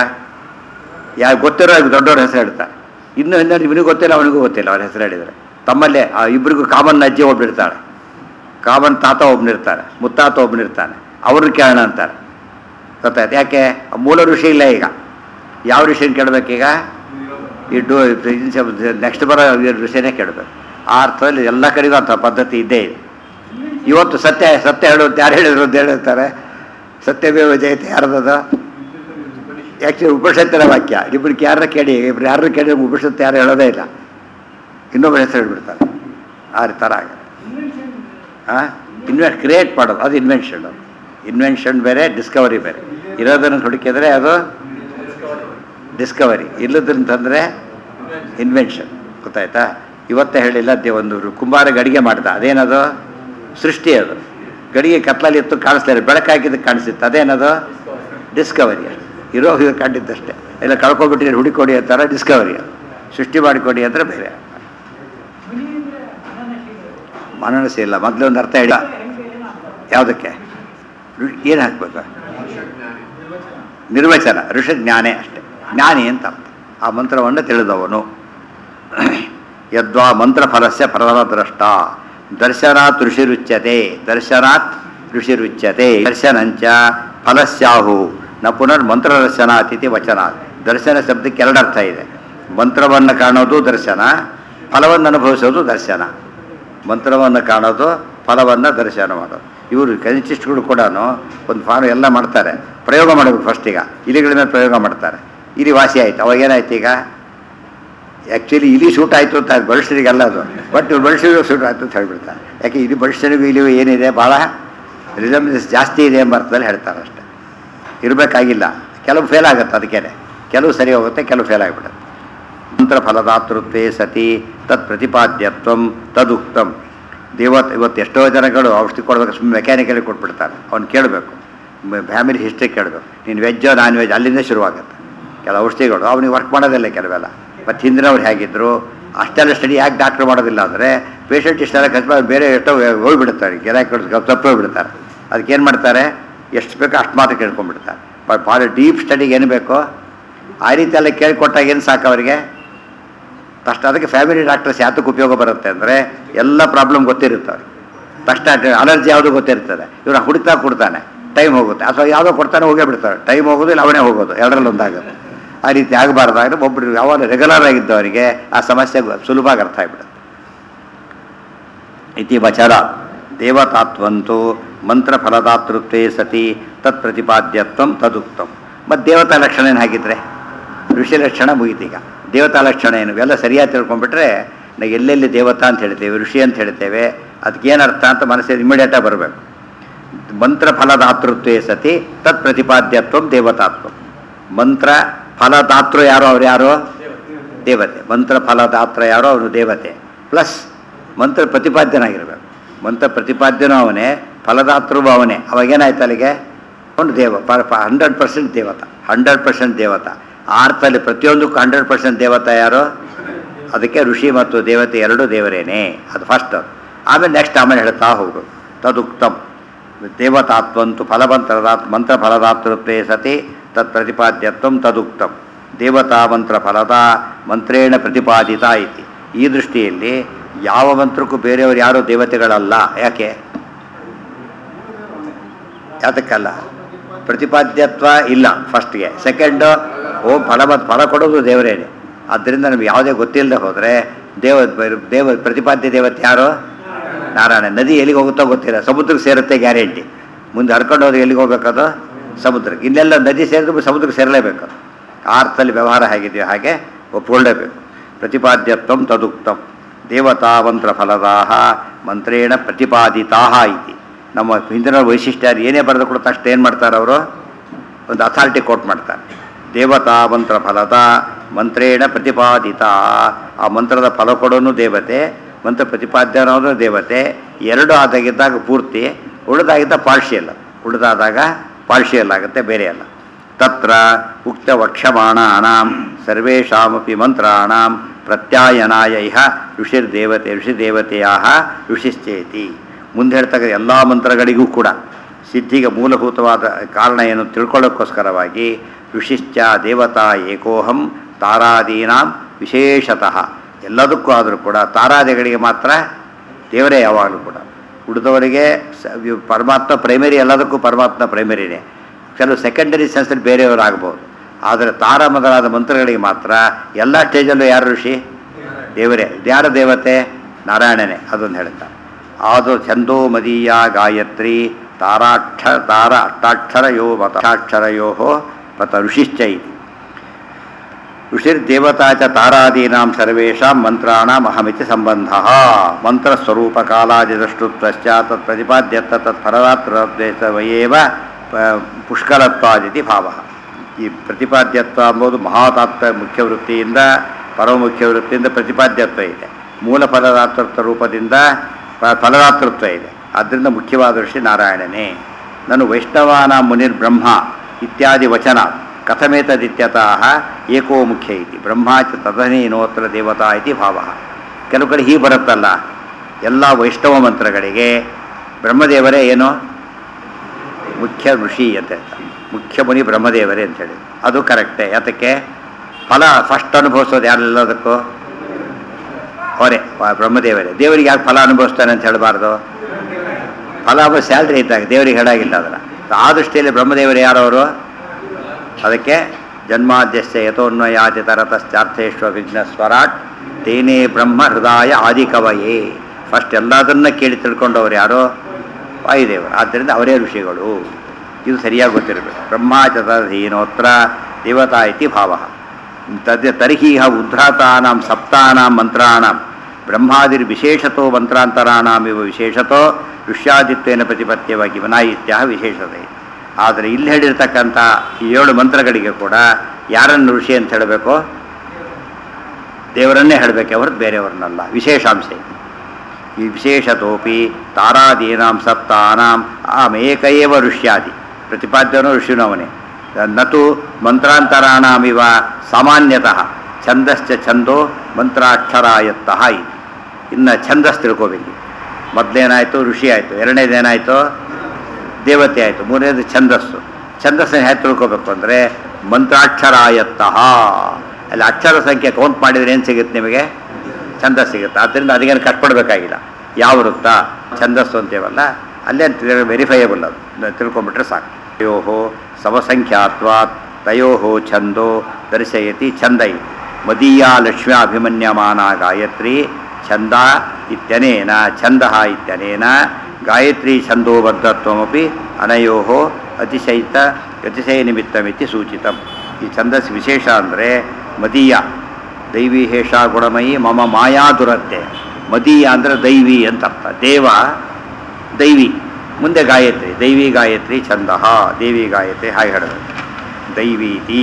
ಯಾರು ಗೊತ್ತಿರೋ ದೊಡ್ಡವ್ರ ಹೆಸರು ಹೇಳ್ತಾರೆ ಇನ್ನು ಹಿಂದೆ ಇವನಿಗೂ ಗೊತ್ತಿಲ್ಲ ಅವನಿಗೂ ಗೊತ್ತಿಲ್ಲ ಅವ್ರ ಹೆಸರು ಹೇಳಿದರೆ ತಮ್ಮಲ್ಲೇ ಆ ಇಬ್ಬರಿಗೂ ಕಾಮನ್ ಅಜ್ಜಿ ಒಬ್ಬನಿರ್ತಾಳೆ ಕಾಮನ್ ತಾತ ಒಬ್ಬನಿರ್ತಾರೆ ಮುತ್ತಾತ ಒಬ್ಬನಿರ್ತಾನೆ ಅವ್ರನ್ನ ಕೇಳೋಣ ಅಂತಾರೆ ಗೊತ್ತಾಯ್ತು ಯಾಕೆ ಆ ಮೂಲ ಋಷಿ ಇಲ್ಲ ಈಗ ಯಾವ ಋಷಿನ ಕೇಳಬೇಕೀಗ ಈ ಡೋ ನೆಕ್ಸ್ಟ್ ಬರೋ ಋಷಿನೇ ಕೇಳಬೇಕು ಆ ಅರ್ಥದಲ್ಲಿ ಎಲ್ಲ ಕಡೆಗೂ ಅಂಥ ಪದ್ಧತಿ ಇದ್ದೇ ಇದೆ ಇವತ್ತು ಸತ್ಯ ಸತ್ಯ ಹೇಳೋದು ಯಾರು ಹೇಳಿದ್ರು ಅಂತ ಹೇಳ್ತಾರೆ ಸತ್ಯವೇವ ಜಯತೆ ಯಾರ್ದದು ಆ್ಯಕ್ಚುಲಿ ಉಪನಿಷತ್ತಿನ ವಾಕ್ಯ ಇಬ್ಬರಿಗೆ ಯಾರನ್ನ ಕೇಳಿ ಇಬ್ರು ಯಾರನ್ನ ಕೇಳಿ ಉಪನಿಷತ್ತು ಯಾರು ಹೇಳೋದೇ ಇಲ್ಲ ಇನ್ನೊಬ್ಬರ ಹೆಸರು ಹೇಳ್ಬಿಡ್ತಾರೆ ಆ ಥರ ಆಗ ಹಾಂ ಇನ್ವೆಂಟ್ ಕ್ರಿಯೇಟ್ ಮಾಡೋದು ಅದು ಇನ್ವೆನ್ಷನ್ ಅದು ಇನ್ವೆನ್ಷನ್ ಬೇರೆ ಡಿಸ್ಕವರಿ ಬೇರೆ ಇರೋದನ್ನು ಹುಡುಕಿದ್ರೆ ಅದು ಡಿಸ್ಕವರಿ ಇಲ್ಲದಂತಂದರೆ ಇನ್ವೆನ್ಷನ್ ಗೊತ್ತಾಯ್ತಾ ಇವತ್ತೇ ಹೇಳಿಲ್ಲ ದೇ ಒಂದು ಕುಂಬಾರ ಗಡಿಗೆ ಮಾಡ್ದ ಅದೇನದು ಸೃಷ್ಟಿ ಅದು ಗಡಿಗೆ ಕತ್ಲಲ್ಲಿ ಇತ್ತು ಕಾಣಿಸ್ಲಿಲ್ಲ ಬೆಳಕಾಗಿದ್ದಕ್ಕೆ ಕಾಣಿಸ್ತಿತ್ತು ಅದೇನದು ಡಿಸ್ಕವರಿ ಅದು ಇರೋ ಇದು ಕಂಡಿದ್ದಷ್ಟೇ ಎಲ್ಲ ಕಳ್ಕೊಬಿಟ್ಟಿದ್ರೆ ಹುಡುಕೊಡಿ ಅಂತಾರೆ ಡಿಸ್ಕವರಿ ಅದು ಸೃಷ್ಟಿ ಮಾಡಿಕೊಡಿ ಅಂದರೆ ಬೇರೆ ಮನನಸಿ ಇಲ್ಲ ಮೊದಲೊಂದು ಅರ್ಥ ಹೇಳಿ ಯಾವುದಕ್ಕೆ ಏನು ಹಾಕ್ಬೇಕು ನಿರ್ವಚನ ಋಷಿ ಜ್ಞಾನೇ ಅಷ್ಟೆ ಜ್ಞಾನಿ ಅಂತ ಅರ್ಥ ಆ ಮಂತ್ರವನ್ನು ತಿಳಿದವನು ಯದ್ವಾ ಮಂತ್ರಫಲಸ್ಯ ಫಲದ್ರಷ್ಟ ದರ್ಶನಾತ್ ಋಷಿರುಚ್ಯತೆ ದರ್ಶನಾತ್ ಋಷಿರುಚ್ಯತೆ ದರ್ಶನಂಚ ಫಲಸ್ಯಾಹು ನ ಪುನರ್ ಮಂತ್ರದರ್ಶನಾತ್ ಇತಿ ವಚನಾತ್ ದರ್ಶನ ಶಬ್ದಕ್ಕೆ ಎರಡು ಅರ್ಥ ಇದೆ ಮಂತ್ರವನ್ನು ಕಾಣೋದು ದರ್ಶನ ಫಲವನ್ನು ಅನುಭವಿಸೋದು ದರ್ಶನ ಮಂತ್ರವನ್ನು ಕಾಣೋದು ಫಲವನ್ನು ದರ್ಶನ ಮಾಡೋದು ಇವರು ಕನಿಷ್ಠಗಳು ಕೂಡ ಒಂದು ಫಾರ್ಮ್ ಎಲ್ಲ ಮಾಡ್ತಾರೆ ಪ್ರಯೋಗ ಮಾಡಬೇಕು ಫಸ್ಟ್ ಈಗ ಇಲಿಗಳ ಮೇಲೆ ಪ್ರಯೋಗ ಮಾಡ್ತಾರೆ ಇಲಿ ವಾಸಿ ಆಯ್ತು ಅವಾಗ ಏನಾಯ್ತು ಈಗ ಆ್ಯಕ್ಚುಲಿ ಇಲಿ ಶೂಟ್ ಆಯಿತು ಅಂತ ಬಳಿಸ್ಟರಿಗೆಲ್ಲ ಅದು ಬಟ್ ಇವ್ರು ಬಳಿಸ್ಟರಿಗೂ ಶೂಟ್ ಆಯಿತು ಅಂತ ಹೇಳ್ಬಿಡ್ತಾರೆ ಯಾಕೆ ಇದು ಬಳಿಸ್ಟರಿಗೂ ಇಲಿಗೂ ಏನಿದೆ ಭಾಳ ರಿಸಂಬ್ಲೆನ್ಸ್ ಜಾಸ್ತಿ ಇದೆ ಎಂಬ ಅರ್ಥದಲ್ಲಿ ಹೇಳ್ತಾರೆ ಅಷ್ಟೇ ಇರಬೇಕಾಗಿಲ್ಲ ಕೆಲವು ಫೇಲ್ ಆಗುತ್ತೆ ಅದಕ್ಕೇನೆ ಕೆಲವು ಸರಿ ಹೋಗುತ್ತೆ ಕೆಲವು ಫೇಲ್ ಆಗಿಬಿಡುತ್ತೆ ಮಂತ್ರ ಫಲದಾತೃತ್ವೇ ಸತಿ ತತ್ ಪ್ರತಿಪಾದ್ಯತ್ವಂ ತದುಕ್ತಂ ದೇವತ್ ಇವತ್ತು ಎಷ್ಟೋ ಜನಗಳು ಔಷಧಿ ಕೊಡ್ಬೇಕು ಸುಮ್ಮನೆ ಮೆಕ್ಯಾನಿಕಲಿ ಕೊಟ್ಬಿಡ್ತಾರೆ ಅವ್ನು ಕೇಳಬೇಕು ಫ್ಯಾಮಿಲಿ ಹಿಸ್ಟ್ರಿ ಕೇಳಬೇಕು ನೀನು ವೆಜ್ಜೋ ನಾನ್ ವೆಜ್ ಅಲ್ಲಿಂದ ಶುರುವಾಗುತ್ತೆ ಕೆಲ ಔಷಧಿಗಳು ಅವನಿಗೆ ವರ್ಕ್ ಮಾಡೋದಿಲ್ಲ ಕೆಲವೆಲ್ಲ ಮತ್ತು ಹಿಂದಿನವ್ರು ಹೇಗಿದ್ರು ಅಷ್ಟೆಲ್ಲ ಸ್ಟಡಿ ಯಾಕೆ ಡಾಕ್ಟ್ರ್ ಮಾಡೋದಿಲ್ಲ ಅಂದರೆ ಪೇಷಂಟ್ ಇಷ್ಟೆಲ್ಲ ಕಷ್ಟ ಬೇರೆ ಎಷ್ಟೋ ಹೋಗ್ಬಿಡುತ್ತಾರೆ ಗಿರಾಕಿ ತಪ್ಪೋಗ್ಬಿಡ್ತಾರೆ ಅದಕ್ಕೆ ಏನು ಮಾಡ್ತಾರೆ ಎಷ್ಟು ಬೇಕೋ ಅಷ್ಟು ಮಾತ್ರ ಕೇಳ್ಕೊಂಡ್ಬಿಡ್ತಾರೆ ಬಟ್ ಭಾಳ ಡೀಪ್ ಸ್ಟಡಿಗೆ ಏನು ಬೇಕೋ ಆ ರೀತಿ ಎಲ್ಲ ಕೇಳಿಕೊಟ್ಟಾಗ ಏನು ಸಾಕು ಅವರಿಗೆ ತಕ್ಷಣ ಅದಕ್ಕೆ ಫ್ಯಾಮಿಲಿ ಡಾಕ್ಟರ್ಸ್ ಯಾತಕ್ಕೆ ಉಪಯೋಗ ಬರುತ್ತೆ ಅಂದರೆ ಎಲ್ಲ ಪ್ರಾಬ್ಲಮ್ ಗೊತ್ತಿರುತ್ತೆ ಅವ್ರಿಗೆ ತಕ್ಷಣ ಅಲರ್ಜಿ ಯಾವುದು ಗೊತ್ತಿರ್ತದೆ ಇವ್ರು ಹುಡುಕ್ತಾ ಕೊಡ್ತಾನೆ ಟೈಮ್ ಹೋಗುತ್ತೆ ಅಥವಾ ಯಾವುದೋ ಕೊಡ್ತಾನೆ ಹೋಗೇ ಬಿಡ್ತಾರೆ ಟೈಮ್ ಹೋಗೋದು ಇಲ್ಲ ಅವನೇ ಹೋಗೋದು ಎರಡರಲ್ಲಿ ಒಂದಾಗುತ್ತೆ ಆ ರೀತಿ ಆಗಬಾರ್ದಾದ್ರೆ ಒಬ್ಬರು ಯಾವಾಗ ರೆಗ್ಯುಲರ್ ಆಗಿದ್ದವರಿಗೆ ಆ ಸಮಸ್ಯೆ ಗೊ- ಸುಲಭವಾಗಿ ಅರ್ಥ ಆಗಿಬಿಡುತ್ತೆ ಇತಿ ವಚನ ದೇವತಾತ್ವಂತು ಮಂತ್ರ ಫಲದಾತೃತ್ವೇ ಸತಿ ತತ್ ಪ್ರತಿಪಾದ್ಯತ್ವಂ ತದುಕ್ತಂ ಮತ್ತು ದೇವತಾ ಲಕ್ಷಣ ಏನು ಹಾಗಿದ್ರೆ ಋಷಿ ಲಕ್ಷಣ ಮುಗೀತೀಗ ದೇವತಾ ಲಕ್ಷಣ ಏನು ಇವೆಲ್ಲ ಸರಿಯಾಗಿ ತಿಳ್ಕೊಂಡ್ಬಿಟ್ರೆ ನಾವು ಎಲ್ಲೆಲ್ಲಿ ದೇವತಾ ಅಂತ ಹೇಳ್ತೇವೆ ಋಷಿ ಅಂತ ಹೇಳ್ತೇವೆ ಅದಕ್ಕೇನು ಅರ್ಥ ಅಂತ ಮನಸ್ಸಿಗೆ ಇಮಿಡಿಯೇಟಾಗಿ ಬರಬೇಕು ಮಂತ್ರ ಫಲದಾತೃತ್ವೇ ಸತಿ ತತ್ ಪ್ರತಿಪಾದ್ಯತ್ವ ದೇವತಾತ್ವ ಮಂತ್ರ ಫಲದಾತೃ ಯಾರೋ ಅವ್ರು ಯಾರು ದೇವತೆ ಮಂತ್ರ ಫಲದಾತ್ರ ಯಾರೋ ಅವನು ದೇವತೆ ಪ್ಲಸ್ ಮಂತ್ರ ಪ್ರತಿಪಾದ್ಯನಾಗಿರ್ಬೇಕು ಮಂತ್ರ ಪ್ರತಿಪಾದ್ಯನೂ ಅವನೇ ಫಲದಾತೃವು ಅವನೇ ಅವಾಗೇನಾಯ್ತು ಅಲ್ಲಿಗೆ ಒಂದು ದೇವ ಹಂಡ್ರೆಡ್ ಪರ್ಸೆಂಟ್ ದೇವತ ಹಂಡ್ರೆಡ್ ಪರ್ಸೆಂಟ್ ದೇವತ ಆ ಅರ್ಥದಲ್ಲಿ ಪ್ರತಿಯೊಂದಕ್ಕೂ ಹಂಡ್ರೆಡ್ ಪರ್ಸೆಂಟ್ ದೇವತ ಯಾರು ಅದಕ್ಕೆ ಋಷಿ ಮತ್ತು ದೇವತೆ ಎರಡೂ ದೇವರೇನೆ ಅದು ಫಸ್ಟ್ ಅದು ಆಮೇಲೆ ನೆಕ್ಸ್ಟ್ ಆಮೇಲೆ ಹೇಳ್ತಾ ಹೋಗು ತದುಕ್ತಮ್ ದೇವತಾತ್ವಂತು ಫಲಮಂತ್ರದ ಮಂತ್ರ ಫಲದಾತೃತ್ವೇ ಸತಿ ತತ್ ಪ್ರತಿಪಾದ್ಯತ್ವಂ ತದುಕ್ತಂ ದೇವತಾ ಮಂತ್ರ ಫಲದ ಮಂತ್ರೇಣ ಪ್ರತಿಪಾದಿತ ಇತಿ ಈ ದೃಷ್ಟಿಯಲ್ಲಿ ಯಾವ ಮಂತ್ರಕ್ಕೂ ಬೇರೆಯವರು ಯಾರೂ ದೇವತೆಗಳಲ್ಲ ಯಾಕೆ ಯಾತಕ್ಕಲ್ಲ ಪ್ರತಿಪಾದ್ಯತ್ವ ಇಲ್ಲ ಫಸ್ಟ್ಗೆ ಸೆಕೆಂಡು ಓ ಫಲ ಮತ್ತು ಫಲ ಕೊಡೋದು ದೇವರೇನೆ ಆದ್ದರಿಂದ ನಮ್ಗೆ ಯಾವುದೇ ಗೊತ್ತಿಲ್ಲದೆ ಹೋದರೆ ದೇವ ದೇವ ಪ್ರತಿಪಾದ್ಯ ದೇವತೆ ಯಾರು ನಾರಾಯಣ ನದಿ ಎಲ್ಲಿಗೆ ಹೋಗುತ್ತೋ ಗೊತ್ತಿಲ್ಲ ಸಮುದ್ರಕ್ಕೆ ಸೇರುತ್ತೆ ಗ್ಯಾರಂಟಿ ಮುಂದೆ ಹರ್ಕೊಂಡು ಹೋದ್ರೆ ಎಲ್ಲಿಗೆ ಹೋಗ್ಬೇಕದು ಸಮುದ್ರಕ್ಕೆ ಇನ್ನೆಲ್ಲ ನದಿ ಸೇರಿದ್ರೆ ಸಮುದ್ರಕ್ಕೆ ಸೇರಲೇಬೇಕು ಆ ಅರ್ಥದಲ್ಲಿ ವ್ಯವಹಾರ ಹೇಗಿದೆಯೋ ಹಾಗೆ ಒಪ್ಪಿಕೊಳ್ಳೇಬೇಕು ಪ್ರತಿಪಾದ್ಯತ್ವಂ ತದುಕ್ತಂ ದೇವತಾ ಮಂತ್ರ ಫಲದಾಹ ಮಂತ್ರೇಣ ಪ್ರತಿಪಾದಿತಾಹ ಇತಿ ನಮ್ಮ ಹಿಂದಿನ ವೈಶಿಷ್ಟ್ಯ ಏನೇ ಬರೆದು ಕೂಡ ತಕ್ಷಣ ಏನು ಮಾಡ್ತಾರೆ ಅವರು ಒಂದು ಅಥಾರಿಟಿ ಕೋಟ್ ಮಾಡ್ತಾರೆ ದೇವತಾ ಮಂತ್ರ ಫಲದ ಮಂತ್ರೇಣ ಪ್ರತಿಪಾದಿತ ಆ ಮಂತ್ರದ ಫಲ ಕೊಡೋನು ದೇವತೆ ಮಂತ್ರ ಪ್ರತಿಪಾದ್ಯ ಅನ್ನೋದು ದೇವತೆ ಎರಡು ಆದಾಗಿದ್ದಾಗ ಪೂರ್ತಿ ಉಳಿದಾಗಿದ್ದ ಪಾರ್ಷಿಯಲ್ ಉಳಿದಾದಾಗ ಪಾರ್ಷಿಯಲ್ ಆಗುತ್ತೆ ಬೇರೆ ಅಲ್ಲ ತತ್ರ ಉಕ್ತ ವಕ್ಷಮಾಣಾನಾಂ ಸರ್ವೇಷಾಮಪಿ ಮಂತ್ರಾಣಾಂ ಪ್ರತ್ಯಾಯನಾಯ ಇಹ ಋಷಿರ್ದೇವತೆ ಋಷಿದೇವತೆಯ ಋಷಿಶ್ಚೇತಿ ಮುಂದೆ ಹೇಳ್ತಕ್ಕ ಎಲ್ಲ ಮಂತ್ರಗಳಿಗೂ ಕೂಡ ಸಿದ್ಧಿಗೆ ಮೂಲಭೂತವಾದ ಕಾರಣ ಏನು ತಿಳ್ಕೊಳ್ಳೋಕ್ಕೋಸ್ಕರವಾಗಿ ಋಷಿಶ್ಚ ದೇವತಾ ಏಕೋಹಂ ತಾರಾದೀನಾಂ ವಿಶೇಷತಃ ಎಲ್ಲದಕ್ಕೂ ಆದರೂ ಕೂಡ ತಾರಾದಿಗಳಿಗೆ ಮಾತ್ರ ದೇವರೇ ಯಾವಾಗಲೂ ಕೂಡ ಉಳಿದವರಿಗೆ ಸ- ಇವ್ ಪರಮಾತ್ಮ ಪ್ರೈಮರಿ ಎಲ್ಲದಕ್ಕೂ ಪರಮಾತ್ಮ ಪ್ರೈಮರಿನೇ ಕೆಲವು ಸೆಕೆಂಡರಿ ಸೆನ್ಸಲ್ಲಿ ಬೇರೆಯವರು ಆಗ್ಬೋದು ಆದರೆ ತಾರ ಮೊದಲಾದ ಮಂತ್ರಗಳಿಗೆ ಮಾತ್ರ ಎಲ್ಲ ಸ್ಟೇಜಲ್ಲೂ ಯಾರು ಋಷಿ ದೇವರೇ ಯಾರ ದೇವತೆ ನಾರಾಯಣನೇ ಅದೊಂದು ಹೇಳ್ತಾರೆ ಅದು ಛಂದೋ ಮದೀಯ ಗಾಯತ್ರಿ ತಾರಾಕ್ಷ ತಾರ ಅಷ್ಟಾಕ್ಷರಯೋ ಮತಾಕ್ಷರಯೋ ಮತ ಋಷಿಶ್ಚ ಇತಿ ಋಷಿರ್ದೇವತಾ ಚ ತಾರಾದೀನಾಂ ಸರ್ವೇಷಾಂ ಮಂತ್ರಾಣಾಂ ಅಹಮಿತಿ ಸಂಬಂಧ ಮಂತ್ರಸ್ವರೂಪಕಾಲಾದಿದೃಷ್ಟುತ್ವಶ್ಚ ತತ್ ಪ್ರತಿಪಾದ್ಯತ್ತ ತತ್ ಫಲದಾತ್ರದ್ವೇಷವಯೇವ ಪ- ಪುಷ್ಕಲತ್ವಾದಿತಿ ಭಾವ ಈ ಪ್ರತಿಪಾದ್ಯತ್ವ ಎಂಬುದು ಮಹಾತಾತ್ವ ಮುಖ್ಯ ವೃತ್ತಿಯಿಂದ ಪರಮ ಮುಖ್ಯ ವೃತ್ತಿಯಿಂದ ಪ್ರತಿಪಾದ್ಯತ್ವ ಇದೆ ಮೂಲ ಫಲದಾತೃತ್ವ ರೂಪದಿಂದ ಪ- ಫಲದಾತೃತ್ವ ಇದೆ ಆದ್ದರಿಂದ ಮುಖ್ಯವಾದ ಋಷಿ ನಾರಾಯಣನೇ ನಾನು ವೈಷ್ಣವಾನ ಮುನಿರ್ಬ್ರಹ್ಮ ಇತ್ಯಾದಿ ವಚನ ಕಥಮೇತದಿತ್ಯತಃ ಏಕೋ ಮುಖ್ಯ ಇತಿ ಬ್ರಹ್ಮ ಚ ತದನೇನೋತ್ರ ದೇವತಾ ಇತಿ ಭಾವ ಕೆಲವು ಕಡೆ ಹೀಗೆ ಬರುತ್ತಲ್ಲ ಎಲ್ಲ ವೈಷ್ಣವ ಮಂತ್ರಗಳಿಗೆ ಬ್ರಹ್ಮದೇವರೇ ಏನು ಮುಖ್ಯ ಋಷಿ ಅಂತ ಹೇಳ್ತಾರೆ ಮುಖ್ಯ ಮುನಿ ಬ್ರಹ್ಮದೇವರೇ ಅಂತೇಳಿ ಅದು ಕರೆಕ್ಟೇ ಯಾತಕ್ಕೆ ಫಲ ಫಸ್ಟ್ ಅನುಭವಿಸೋದು ಯಾರೆಲ್ಲದಕ್ಕೂ ಅವರೇ ವ- ಬ್ರಹ್ಮದೇವರೇ ದೇವರಿಗೆ ಯಾಕೆ ಫಲ ಅನುಭವಿಸ್ತಾನೆ ಅಂತ ಹೇಳಬಾರ್ದು ಫಲ ಅನ್ನೋ ಸ್ಯಾಲ್ರಿ ಇದ್ದಾಗ ದೇವರಿಗೆ ಹೇಳಾಗಿಲ್ಲ ಅದರ ಆ ದೃಷ್ಟಿಯಲ್ಲಿ ಬ್ರಹ್ಮದೇವರು ಯಾರವರು ಅದಕ್ಕೆ ಜನ್ಮಾದ್ಯಸ್ಯ ಯಥೋನ್ವಯಾತಿ ತರತಶ್ಚಾರ್ಥೇಶ್ವ ವಿಘ್ನ ಸ್ವರಾಟ್ ತೇನೇ ಬ್ರಹ್ಮ ಹೃದಯ ಆದಿಕವಯೇ ಫಸ್ಟ್ ಎಲ್ಲದನ್ನ ಕೇಳಿ ತಿಳ್ಕೊಂಡವ್ರು ಯಾರು ವಾಯುದೇವರು ಆದ್ದರಿಂದ ಅವರೇ ಋಷಿಗಳು ಇದು ಸರಿಯಾಗಿ ಗೊತ್ತಿರಬೇಕು ಬ್ರಹ್ಮಾಚತಧೀನೋತ್ರ ದೇವತಾ ಇತಿ ಭಾವ ತದ್ ತರ್ಹಿ ಹ ಉದ್ಧಾತಾನಾಂ ಸಪ್ತಾನಾಂ ಮಂತ್ರಾಣಾಂ ಬ್ರಹ್ಮಾದಿರ್ವಿಶೇಷತೋ ಮಂತ್ರಾಂತರಾಣಾಂ ಇವ ವಿಶೇಷತೋ ಋಷ್ಯಾದಿತ್ವೇನ ಪ್ರತಿಪತ್ಯವಾಗಿ ವಿನಾಯಿತ್ಯ ವಿಶೇಷತೆ ಆದರೆ ಇಲ್ಲಿ ಹೇಳಿರ್ತಕ್ಕಂಥ ಈ ಏಳು ಮಂತ್ರಗಳಿಗೆ ಕೂಡ ಯಾರನ್ನು ಋಷಿ ಅಂತ ಹೇಳಬೇಕು ದೇವರನ್ನೇ ಹೇಳಬೇಕೆ ಹೊರತು ಬೇರೆಯವ್ರನ್ನಲ್ಲ ವಿಶೇಷಾಂಶ ಇದು. ಈ ವಿಶೇಷತೋಪಿ ತಾರಾದೀನಾಂ ಸಪ್ತಾನಾಂ ಆಮೇಕ ಏವ ಋಷ್ಯಾದಿ ಪ್ರತಿಪಾದ್ಯನೋ ಋಷಿನವನೇ ನತು ಮಂತ್ರಾಂತರಾಣಾಮಿವ ಸಾಮಾನ್ಯತಃ ಛಂದಶ್ಚ ಛಂದೋ ಮಂತ್ರಾಕ್ಷರಾಯತ್ತಃ ಇದು ಇನ್ನು ಛಂದಸ್ ತಿಳ್ಕೋಬೇಕು ಮೊದಲೇನಾಯಿತು ಋಷಿ ಆಯಿತು ಎರಡನೇದೇನಾಯಿತು ದೇವತೆ ಆಯಿತು ಮೂರನೇದು ಛಂದಸ್ಸು ಛಂದಸ್ಸನ್ನು ಹೇಗೆ ತಿಳ್ಕೋಬೇಕು ಅಂದರೆ ಮಂತ್ರಾಕ್ಷರಾಯತ್ತಃ ಅಲ್ಲಿ ಅಕ್ಷರ ಸಂಖ್ಯೆ ಕೌಂಟ್ ಮಾಡಿದರೆ ಏನು ಸಿಗುತ್ತೆ ನಿಮಗೆ ಛಂದಸ್ ಸಿಗುತ್ತೆ ಆದ್ದರಿಂದ ಅದಕ್ಕೇನು ಕಟ್ಪಡಬೇಕಾಗಿಲ್ಲ ಯಾವ ವೃತ್ತ ಛಂದಸ್ಸು ಅಂತೀವಲ್ಲ ಅಲ್ಲೇ ವೆರಿಫೈಯಬಲ್ ಅದು ನ- ತಿಳ್ಕೊಂಬಿಟ್ರೆ ಸಾಕು ತಯೋ ಸಮಸಂಖ್ಯಾತ್ವಾತ್ ತಯೋ ಛಂದೋ ದರ್ಶಯತಿ ಛಂದೈ ಮದೀಯ ಲಕ್ಷ್ಮ್ಯಾ ಅಭಿಮನ್ಯಮಾನ ಗಾಯತ್ರಿ ಛಂದ ಇತ್ಯನೇನ ಛಂದ ಇತ್ಯನೇನ ಗಾಯತ್ರಿ ಛಂದೋಬದ್ಧತ್ವಮಪಿ ಅನಯೋ ಅತಿಶಯಿತ ಅತಿಶಯ ನಿಮಿತ್ತಮಿತಿ ಸೂಚಿತಂ ಈ ಛಂದಸ್ ವಿಶೇಷ ಅಂದರೆ ಮದೀಯ ದೈವಿ ಹೇಷ ಗುಣಮಯಿ ಮಮ ಮಾಯಾ ದುರತ್ತೆ ಮದೀಯ ಅಂದರೆ ದೈವಿ ಅಂತ ಅರ್ಥ ದೇವ ದೈವಿ ಮುಂದೆ ಗಾಯತ್ರಿ ದೈವಿ ಗಾಯತ್ರಿ ಛಂದ ದೇವಿ ಗಾಯತ್ರಿ ಹಾಗೆ ಹೇಳಬೇಕು ದೈವೀತಿ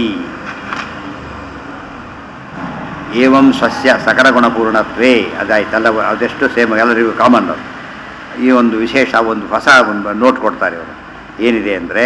ಏವಂ ಸ್ವಸ್ಯ ಸಕಲ ಗುಣಪೂರ್ಣತ್ವೇ ಅದಾಯ್ತಲ್ಲ ಅದೆಷ್ಟು ಸೇಮ್ ಎಲ್ಲರಿಗೂ ಕಾಮನ್ ಅದು ಈ ಒಂದು ವಿಶೇಷ ಒಂದು ಹೊಸ ಒಂದು ನೋಟ್ ಕೊಡ್ತಾರೆ ಇವರು ಏನಿದೆ ಅಂದರೆ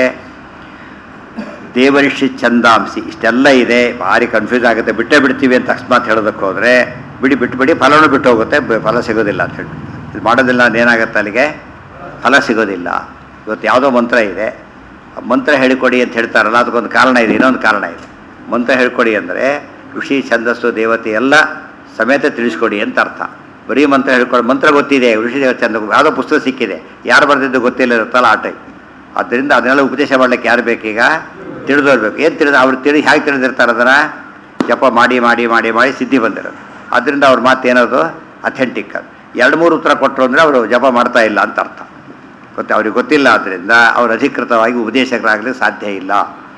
ದೇವರಿಷಿ ಛಂದಾಂಸಿ ಇಷ್ಟೆಲ್ಲ ಇದೆ ಭಾರಿ ಕನ್ಫ್ಯೂಸ್ ಆಗುತ್ತೆ ಬಿಟ್ಟೇ ಬಿಡ್ತೀವಿ ಅಂತ ಅಕಸ್ಮಾತ್ ಹೇಳೋದಕ್ಕೆ ಹೋದರೆ ಬಿಡಿ ಬಿಟ್ಬಿಡಿ ಫಲನೂ ಬಿಟ್ಟು ಹೋಗುತ್ತೆ ಬ- ಫಲ ಸಿಗೋದಿಲ್ಲ ಅಂತ ಹೇಳಿ ಇದು ಮಾಡೋದಿಲ್ಲ ಅಂದ್ರೆ ಏನಾಗುತ್ತೆ ಅಲ್ಲಿಗೆ ಫಲ ಸಿಗೋದಿಲ್ಲ ಇವತ್ತು ಯಾವುದೋ ಮಂತ್ರ ಇದೆ ಆ ಮಂತ್ರ ಹೇಳಿಕೊಡಿ ಅಂತ ಹೇಳ್ತಾರಲ್ಲ ಅದಕ್ಕೊಂದು ಕಾರಣ ಇದೆ ಇನ್ನೊಂದು ಕಾರಣ ಇದೆ ಮಂತ್ರ ಹೇಳ್ಕೊಡಿ ಅಂದರೆ ಋಷಿ ಛಂದಸ್ಸು ದೇವತೆ ಎಲ್ಲ ಸಮೇತ ತಿಳಿಸ್ಕೊಡಿ ಅಂತ ಅರ್ಥ ಬರೀ ಮಂತ್ರ ಹೇಳ್ಕೊಡಿ ಮಂತ್ರ ಗೊತ್ತಿದೆ ಋಷಿ ದೇವ ಚಂದ ಯಾವುದೋ ಪುಸ್ತಕ ಸಿಕ್ಕಿದೆ ಯಾರು ಬರೆದಿದ್ದು ಗೊತ್ತಿಲ್ಲ ಇರುತ್ತಲ್ಲ ಆ ಟೈಪ್ ಆದ್ದರಿಂದ ಅದನ್ನೆಲ್ಲ ಉಪದೇಶ ಮಾಡ್ಲಿಕ್ಕೆ ಯಾರು ಬೇಕೀಗ ತಿಳಿದೋರ್ಬೇಕು ಏನು ತಿಳಿದ ಅವ್ರು ತಿಳಿ ಹೇಗೆ ತಿಳಿದಿರ್ತಾರೆ ಅದನ್ನು ಜಪ ಮಾಡಿ ಮಾಡಿ ಮಾಡಿ ಮಾಡಿ ಸಿದ್ಧಿ ಬಂದಿರೋದು ಆದ್ದರಿಂದ ಅವ್ರ ಮಾತು ಏನದು ಅಥೆಂಟಿಕ್ ಅದು ಎರಡು ಮೂರು ಉತ್ತರ ಕೊಟ್ಟರು ಅಂದರೆ ಅವರು ಜಪ ಮಾಡ್ತಾ ಇಲ್ಲ ಅಂತ ಅರ್ಥ ಗೊತ್ತ ಅವ್ರಿಗೆ ಗೊತ್ತಿಲ್ಲ ಆದ್ದರಿಂದ ಅವರು ಅಧಿಕೃತವಾಗಿ ಉಪದೇಶಕರಾಗಲಿಕ್ಕೆ ಸಾಧ್ಯ ಇಲ್ಲ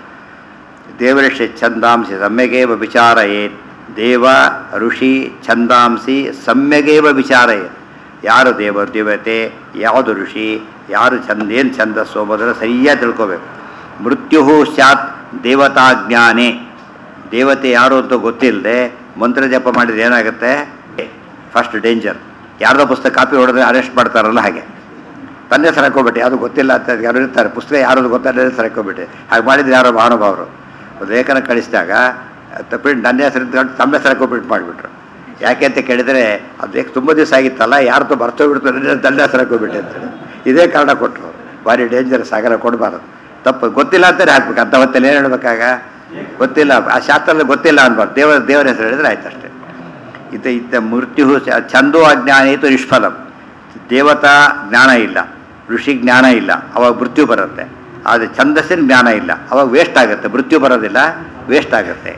ದೇವಋಷಿ ಛಂದಾಂಸಿ ಸಮ್ಯಗೇವ ವಿಚಾರಯೇತ್ ದೇವ ಋಷಿ ಛಂದಾಂಸಿ ಸಮ್ಯಗೇವ ವಿಚಾರಯೇತ್ ಯಾರು ದೇವ ದೇವತೆ ಯಾವುದು ಋಷಿ ಯಾರು ಚಂದ ಏನು ಛಂದಸ್ಸು ಮೊದಲು ಸರಿಯಾಗಿ ತಿಳ್ಕೋಬೇಕು ಮೃತ್ಯು ಸ್ಯಾತ್ ದೇವತಾಜ್ಞಾನೇ ದೇವತೆ ಯಾರು ಅಂತ ಗೊತ್ತಿಲ್ಲದೆ ಮಂತ್ರ ಜಪ ಮಾಡಿದ್ರೆ ಏನಾಗುತ್ತೆ ಫಸ್ಟ್ ಡೇಂಜರ್ ಯಾರ್ದೋ ಪುಸ್ತಕ ಕಾಪಿ ಹೊಡೆದ್ರೆ ಅರೆಸ್ಟ್ ಮಾಡ್ತಾರಲ್ಲ ಹಾಗೆ ತಂದೆ ಹೆಸರು ಹಾಕೋಬಿಟ್ಟು ಯಾವುದು ಗೊತ್ತಿಲ್ಲ ಅಂತ ಯಾರು ಇರ್ತಾರೆ ಪುಸ್ತಕ ಯಾರು ಗೊತ್ತಾಗದೆ ಹೆಸರು ಹಾಕೋಬಿಟ್ಟೆ ಹಾಗೆ ಮಾಡಿದ್ರು ಯಾರೋ ಮಹಾನುಭಾವರು ಒಂದು ಲೇಖನ ಕಳಿಸಿದಾಗ ತಪ್ಪಿಟ್ಟು ನನ್ನ ಹೆಸರು ಇಟ್ಕೊಂಡು ತಮ್ಮ ಹೆಸರು ಹಾಕೋಬಿಟ್ಟು ಮಾಡಿಬಿಟ್ರು ಯಾಕೆ ಅಂತ ಕೇಳಿದರೆ ಅದು ಯಾಕೆ ತುಂಬ ದಿವಸ ಆಗಿತ್ತಲ್ಲ ಯಾರ್ದು ಬರ್ತೋಗ್ಬಿಡ್ತು ನನ್ನ ತಂದೆ ಹೆಸರು ಹಾಕೋಬಿಟ್ಟೆ ಅಂತೇಳಿ ಇದೇ ಕಾರಣ ಕೊಟ್ಟರು ಭಾರಿ ಡೇಂಜರಸ್ ಆಗಲ್ಲ ಕೊಡಬಾರ್ದು ತಪ್ಪು ಗೊತ್ತಿಲ್ಲ ಅಂತಾನೆ ಹಾಕ್ಬೇಕು ಅಂತ ಹೊತ್ತಲ್ಲಿ ಏನು ಹೇಳ್ಬೇಕಾಗ ಗೊತ್ತಿಲ್ಲ ಆ ಶಾಸ್ತ್ರದಲ್ಲಿ ಗೊತ್ತಿಲ್ಲ ಅನ್ಬಾರ್ದು ದೇವರ ದೇವರ ಹೆಸರು ಹೇಳಿದ್ರೆ ಆಯ್ತು ಅಷ್ಟೇ ಇತ ಇತ್ತ ಮೃತ್ಯು ಸ- ಛಂದೋ ಅಜ್ಞಾನೇತು ನಿಷ್ಫಲಂ ದೇವತಾ ಜ್ಞಾನ ಇಲ್ಲ ಋಷಿ ಜ್ಞಾನ ಇಲ್ಲ ಅವಾಗ ಮೃತ್ಯು ಬರುತ್ತೆ ಆದರೆ ಛಂದಸ್ಸಿನ ಜ್ಞಾನ ಇಲ್ಲ ಅವಾಗ ವೇಸ್ಟ್ ಆಗುತ್ತೆ ಮೃತ್ಯು ಬರೋದಿಲ್ಲ ವೇಸ್ಟ್ ಆಗುತ್ತೆ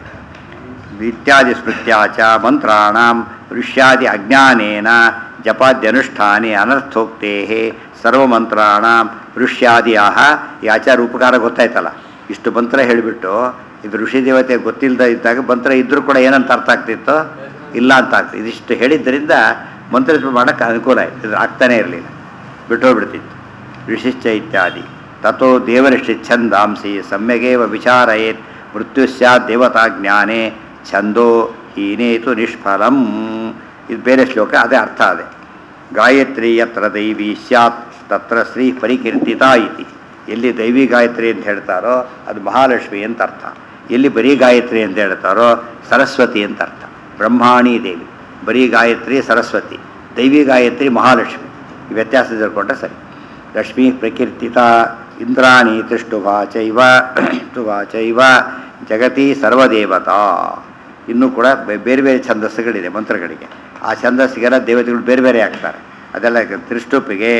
ಇತ್ಯಾದಿ ಸ್ಮೃತ್ಯಾಚ ಮಂತ್ರಾಣಂ ಋಷ್ಯಾದಿ ಅಜ್ಞಾನೇನ ಜಪಾದ್ಯನುಷ್ಠಾನೆ ಅನರ್ಥೋಕ್ತೇ ಸರ್ವಮಂತ್ರಾಣಂ ಋಷ್ಯಾದಿಯಾಹ ಈ ಆಚಾರ ಉಪಕಾರ ಗೊತ್ತಾಯ್ತಲ್ಲ ಇಷ್ಟು ಮಂತ್ರ ಹೇಳಿಬಿಟ್ಟು ಇದು ಋಷಿ ದೇವತೆ ಗೊತ್ತಿಲ್ಲದ ಇದ್ದಾಗ ಮಂತ್ರ ಇದ್ರೂ ಕೂಡ ಏನಂತ ಅರ್ಥ ಆಗ್ತಿತ್ತು ಇಲ್ಲ ಅಂತ ಆಗ್ತದೆ ಇದಿಷ್ಟು ಹೇಳಿದ್ದರಿಂದ ಮಂತ್ರ ಜಪ ಮಾಡೋಕ್ಕೆ ಅನುಕೂಲ ಆಯ್ತು ಇದು ಆಗ್ತಾನೇ ಇರಲಿಲ್ಲ ಬಿಟ್ಟೋಗ್ಬಿಡ್ತಿತ್ತು ಋಷಿಶ್ಚ ಇತ್ಯಾದಿ ತಥೋ ದೇವರಿಷಿ ಛಂದಾಂಸಿ ಸಮ್ಯಗೇವ ವಿಚಾರಯೇತ್ ಮೃತ್ಯು ಸ್ಯಾತ್ ದೇವತಾ ಜ್ಞಾನೇ ಛಂದೋ ಹೀನೇತು ನಿಷ್ಫಲಂ ಇದು ಬೇರೆ ಶ್ಲೋಕ ಅದೇ ಅರ್ಥ ಅದೇ ಗಾಯತ್ರಿ ಯತ್ರ ದೈವಿ ಸ್ಯಾತ್ ತತ್ರ ಶ್ರೀ ಪರಿಕೀರ್ತಿತ ಇತಿ ಎಲ್ಲಿ ದೈವಿ ಗಾಯತ್ರಿ ಅಂತ ಹೇಳ್ತಾರೋ ಅದು ಮಹಾಲಕ್ಷ್ಮಿ ಅಂತ ಅರ್ಥ ಎಲ್ಲಿ ಬರೀ ಗಾಯತ್ರಿ ಅಂತ ಹೇಳ್ತಾರೋ ಸರಸ್ವತಿ ಅಂತ ಅರ್ಥ ಬ್ರಹ್ಮಾಣಿ ದೇವಿ ಬರೀ ಗಾಯತ್ರಿ ಸರಸ್ವತಿ ದೈವಿ ಗಾಯತ್ರಿ ಮಹಾಲಕ್ಷ್ಮಿ ಈ ವ್ಯತ್ಯಾಸ ತಿಳ್ಕೊಂಡ್ರೆ ಸರಿ ಲಕ್ಷ್ಮೀ ಪ್ರಕೀರ್ತಿತ ಇಂದ್ರಾಣಿ ತ್ರಿಷ್ಟುಭಾ ಚೈವ ತುಭಾ ಚೈವ ಜಗತಿ ಸರ್ವದೇವತಾ ಇನ್ನೂ ಕೂಡ ಬೆ- ಬೇರೆ ಬೇರೆ ಛಂದಸ್ಸುಗಳಿದೆ ಮಂತ್ರಗಳಿಗೆ ಆ ಛಂದಸ್ಸಿಗೆಲ್ಲ ದೇವತೆಗಳು ಬೇರೆ ಬೇರೆ ಆಗ್ತಾರೆ ಅದೆಲ್ಲ ತ್ರಿಷ್ಟುಪಿಗೆ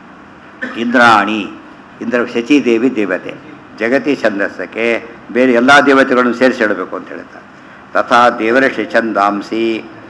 ಇಂದ್ರಾಣಿ ಇಂದ್ರ ಶಚಿದೇವಿ ದೇವತೆ ಜಗತಿ ಛಂದಸ್ಸಕ್ಕೆ ಬೇರೆ ಎಲ್ಲ ದೇವತೆಗಳನ್ನು ಸೇರಿಸಿ ಹೇಳಬೇಕು ಅಂತ ಹೇಳ್ತಾರೆ ತಥಾ ದೇವರಷಿ ಛಂದಾಂಸಿ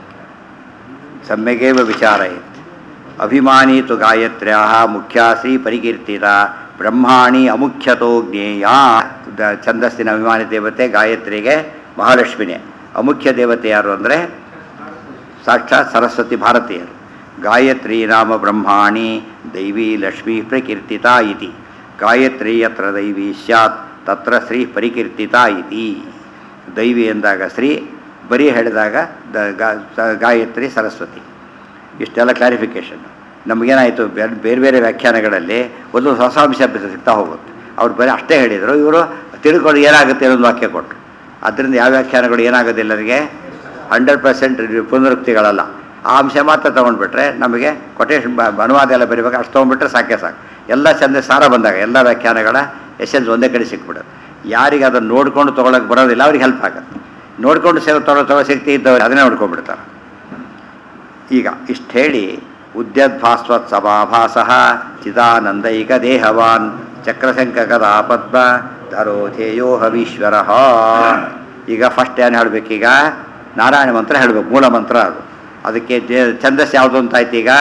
ಸಮ್ಯಗೇವ ವಿಚಾರಯತ್ ಅಭಿಮಾನಿ ತು ಗಾಯತ್ರ್ಯಾ ಮುಖ್ಯಾ ಶ್ರೀ ಪರಿಕೀರ್ತಿತ ಬ್ರಹ್ಮಾಣಿ ಅಮುಖ್ಯತೋ ಜ್ಞೇಯ ದ- ಛಂದಸ್ಸಿನ ಅಭಿಮಾನಿ ದೇವತೆ ಗಾಯತ್ರಿಗೆ ಮಹಾಲಕ್ಷ್ಮಿನೇ ಅಮುಖ್ಯ ದೇವತೆ ಯಾರು ಅಂದರೆ ಸಾಕ್ಷಾತ್ ಸರಸ್ವತಿ ಭಾರತೀಯರು ಗಾಯತ್ರಿ ನಾಮ ಬ್ರಹ್ಮಾಣಿ ದೈವಿ ಲಕ್ಷ್ಮೀ ಪ್ರಕೀರ್ತಿತ ಇತಿ ಗಾಯತ್ರಿ ಯತ್ರ ದೈವಿ ಸ್ಯಾತ್ ತತ್ರ ಶ್ರೀ ಪರಿಕೀರ್ತಿತ ಇತಿ ದೈವಿ ಎಂದಾಗ ಶ್ರೀ ಬರೀ ಹೇಳಿದಾಗ ದ ಗಾ- ಸ- ಗಾಯತ್ರಿ ಸರಸ್ವತಿ ಇಷ್ಟೆಲ್ಲ ಕ್ಲಾರಿಫಿಕೇಷನ್ ನಮಗೇನಾಯಿತು ಬೇರೆ ಬೇರೆ ಬೇರೆ ವ್ಯಾಖ್ಯಾನಗಳಲ್ಲಿ ಒಂದು ಹೊಸ ಅಂಶ ಸಿಗ್ತಾ ಹೋಗುತ್ತೆ ಅವ್ರು ಬರೀ ಅಷ್ಟೇ ಹೇಳಿದರು ಇವರು ತಿಳ್ಕೊಂಡು ಏನಾಗುತ್ತೆ ಅನ್ನೋದು ವಾಕ್ಯ ಕೊಟ್ಟರು ಅದರಿಂದ ಯಾವ ವ್ಯಾಖ್ಯಾನಗಳು ಏನಾಗೋದಿಲ್ಲ ನನಗೆ ಹಂಡ್ರೆಡ್ ಪರ್ಸೆಂಟ್ ಪುನರುಕ್ತಿಗಳಲ್ಲ ಆ ಅಂಶ ಮಾತ್ರ ತೊಗೊಂಡ್ಬಿಟ್ರೆ ನಮಗೆ ಕೊಟೇಶನ್ ಅನುವಾದ ಎಲ್ಲ ಬರೀಬೇಕು ಅಷ್ಟು ತೊಗೊಂಡ್ಬಿಟ್ರೆ ಸಾಕೆ ಸಾಕು ಎಲ್ಲ ಚಂದ ಸಾರ ಬಂದಾಗ ಎಲ್ಲ ವ್ಯಾಖ್ಯಾನಗಳ ಎಸೆನ್ಸ್ ಒಂದೇ ಕಡೆ ಸಿಕ್ಬಿಡೋದು ಯಾರಿಗೆ ಅದನ್ನು ನೋಡ್ಕೊಂಡು ತೊಗೊಳಕ್ಕೆ ಬರೋದಿಲ್ಲ ಅವ್ರಿಗೆ ಹೆಲ್ಪ್ ಆಗುತ್ತೆ ನೋಡ್ಕೊಂಡು ಸೇ ತೊಗೊಳ್ಳೋ ತೊಗೊಳ್ಳೋ ಶಕ್ತಿ ಇದ್ದವ್ರು ಅದನ್ನೇ ನೋಡ್ಕೊಂಡ್ಬಿಡ್ತಾರೆ ಈಗ ಇಷ್ಟು ಹೇಳಿ ಉದ್ಯದ್ಭಾಸ್ವತ್ ಸಭಾಭಾಸ ಚಿದಾನಂದೈಕ ದೇಹವಾನ್ ಚಕ್ರಶಂಕ ಗದಾ ಪದ್ಮ ಧರೋಧೇಯೋ ಹವೀಶ್ವರ ಈಗ ಫಸ್ಟ್ ಏನು ಹೇಳಬೇಕೀಗ ನಾರಾಯಣ ಮಂತ್ರ ಹೇಳಬೇಕು ಮೂಲ ಮಂತ್ರ ಅದು ಅದಕ್ಕೆ ದೇ ಛಂದಸ್ ಯಾವುದು ಅಂತ ಆಯ್ತು ಈಗ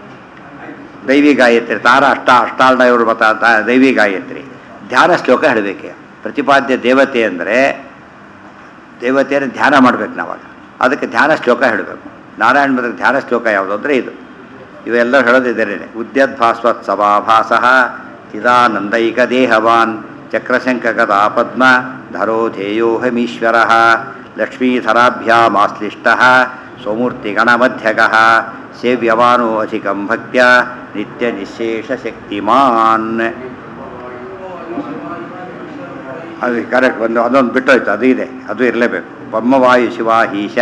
ದೈವಿ ಗಾಯತ್ರಿ ತಾರ ಅಷ್ಟ ಅಷ್ಟಾರ್ಣ ಇವರು ಮತ ತ- ದೈವಿ ಗಾಯತ್ರಿ ಧ್ಯಾನ ಶ್ಲೋಕ ಹೇಳಬೇಕು ಪ್ರತಿಪಾದ್ಯ ದೇವತೆ ಅಂದರೆ ದೇವತೆಯನ್ನು ಧ್ಯಾನ ಮಾಡ್ಬೇಕು ನಾವಾಗ ಅದಕ್ಕೆ ಧ್ಯಾನ ಶ್ಲೋಕ ಹೇಳಬೇಕು ನಾರಾಯಣ ಮಂತ್ರ ಧ್ಯಾನ ಶ್ಲೋಕ ಯಾವುದು ಅಂದರೆ ಇದು ಇವೆಲ್ಲ ಹೇಳೋದಿದ್ದೇನೆ ಉದ್ಯದ್ಭಾಸ್ವತ್ ಸಭಾಭಾಸ ಚಿದಾನಂದೈಕ ದೇಹವಾನ್ ಚಕ್ರಶಂಕಗದಾ ಪದ್ಮ ಧರೋ ಧ್ಯೇಯೋಹಮೀಶ್ವರ ಲಕ್ಷ್ಮೀಧರಾಭ್ಯಾಮಾಶ್ಲಿಷ್ಟ ಸ್ವಮೂರ್ತಿಗಣಮಧ್ಯಗಃ ಸೇವ್ಯಮಾನೋ ಅಧಿಕಂ ಭಕ್ತ್ಯ ನಿತ್ಯ ನಿಶೇಷ ಶಕ್ತಿಮಾನ್ ಅದು ಕರೆಕ್ಟ್ ಒಂದು ಅದೊಂದು ಬಿಟ್ಟೋಯ್ತು ಅದು ಇದೆ ಅದು ಇರಲೇಬೇಕು ಬ್ರಹ್ಮವಾಯು ಶಿವಾಹೀಶ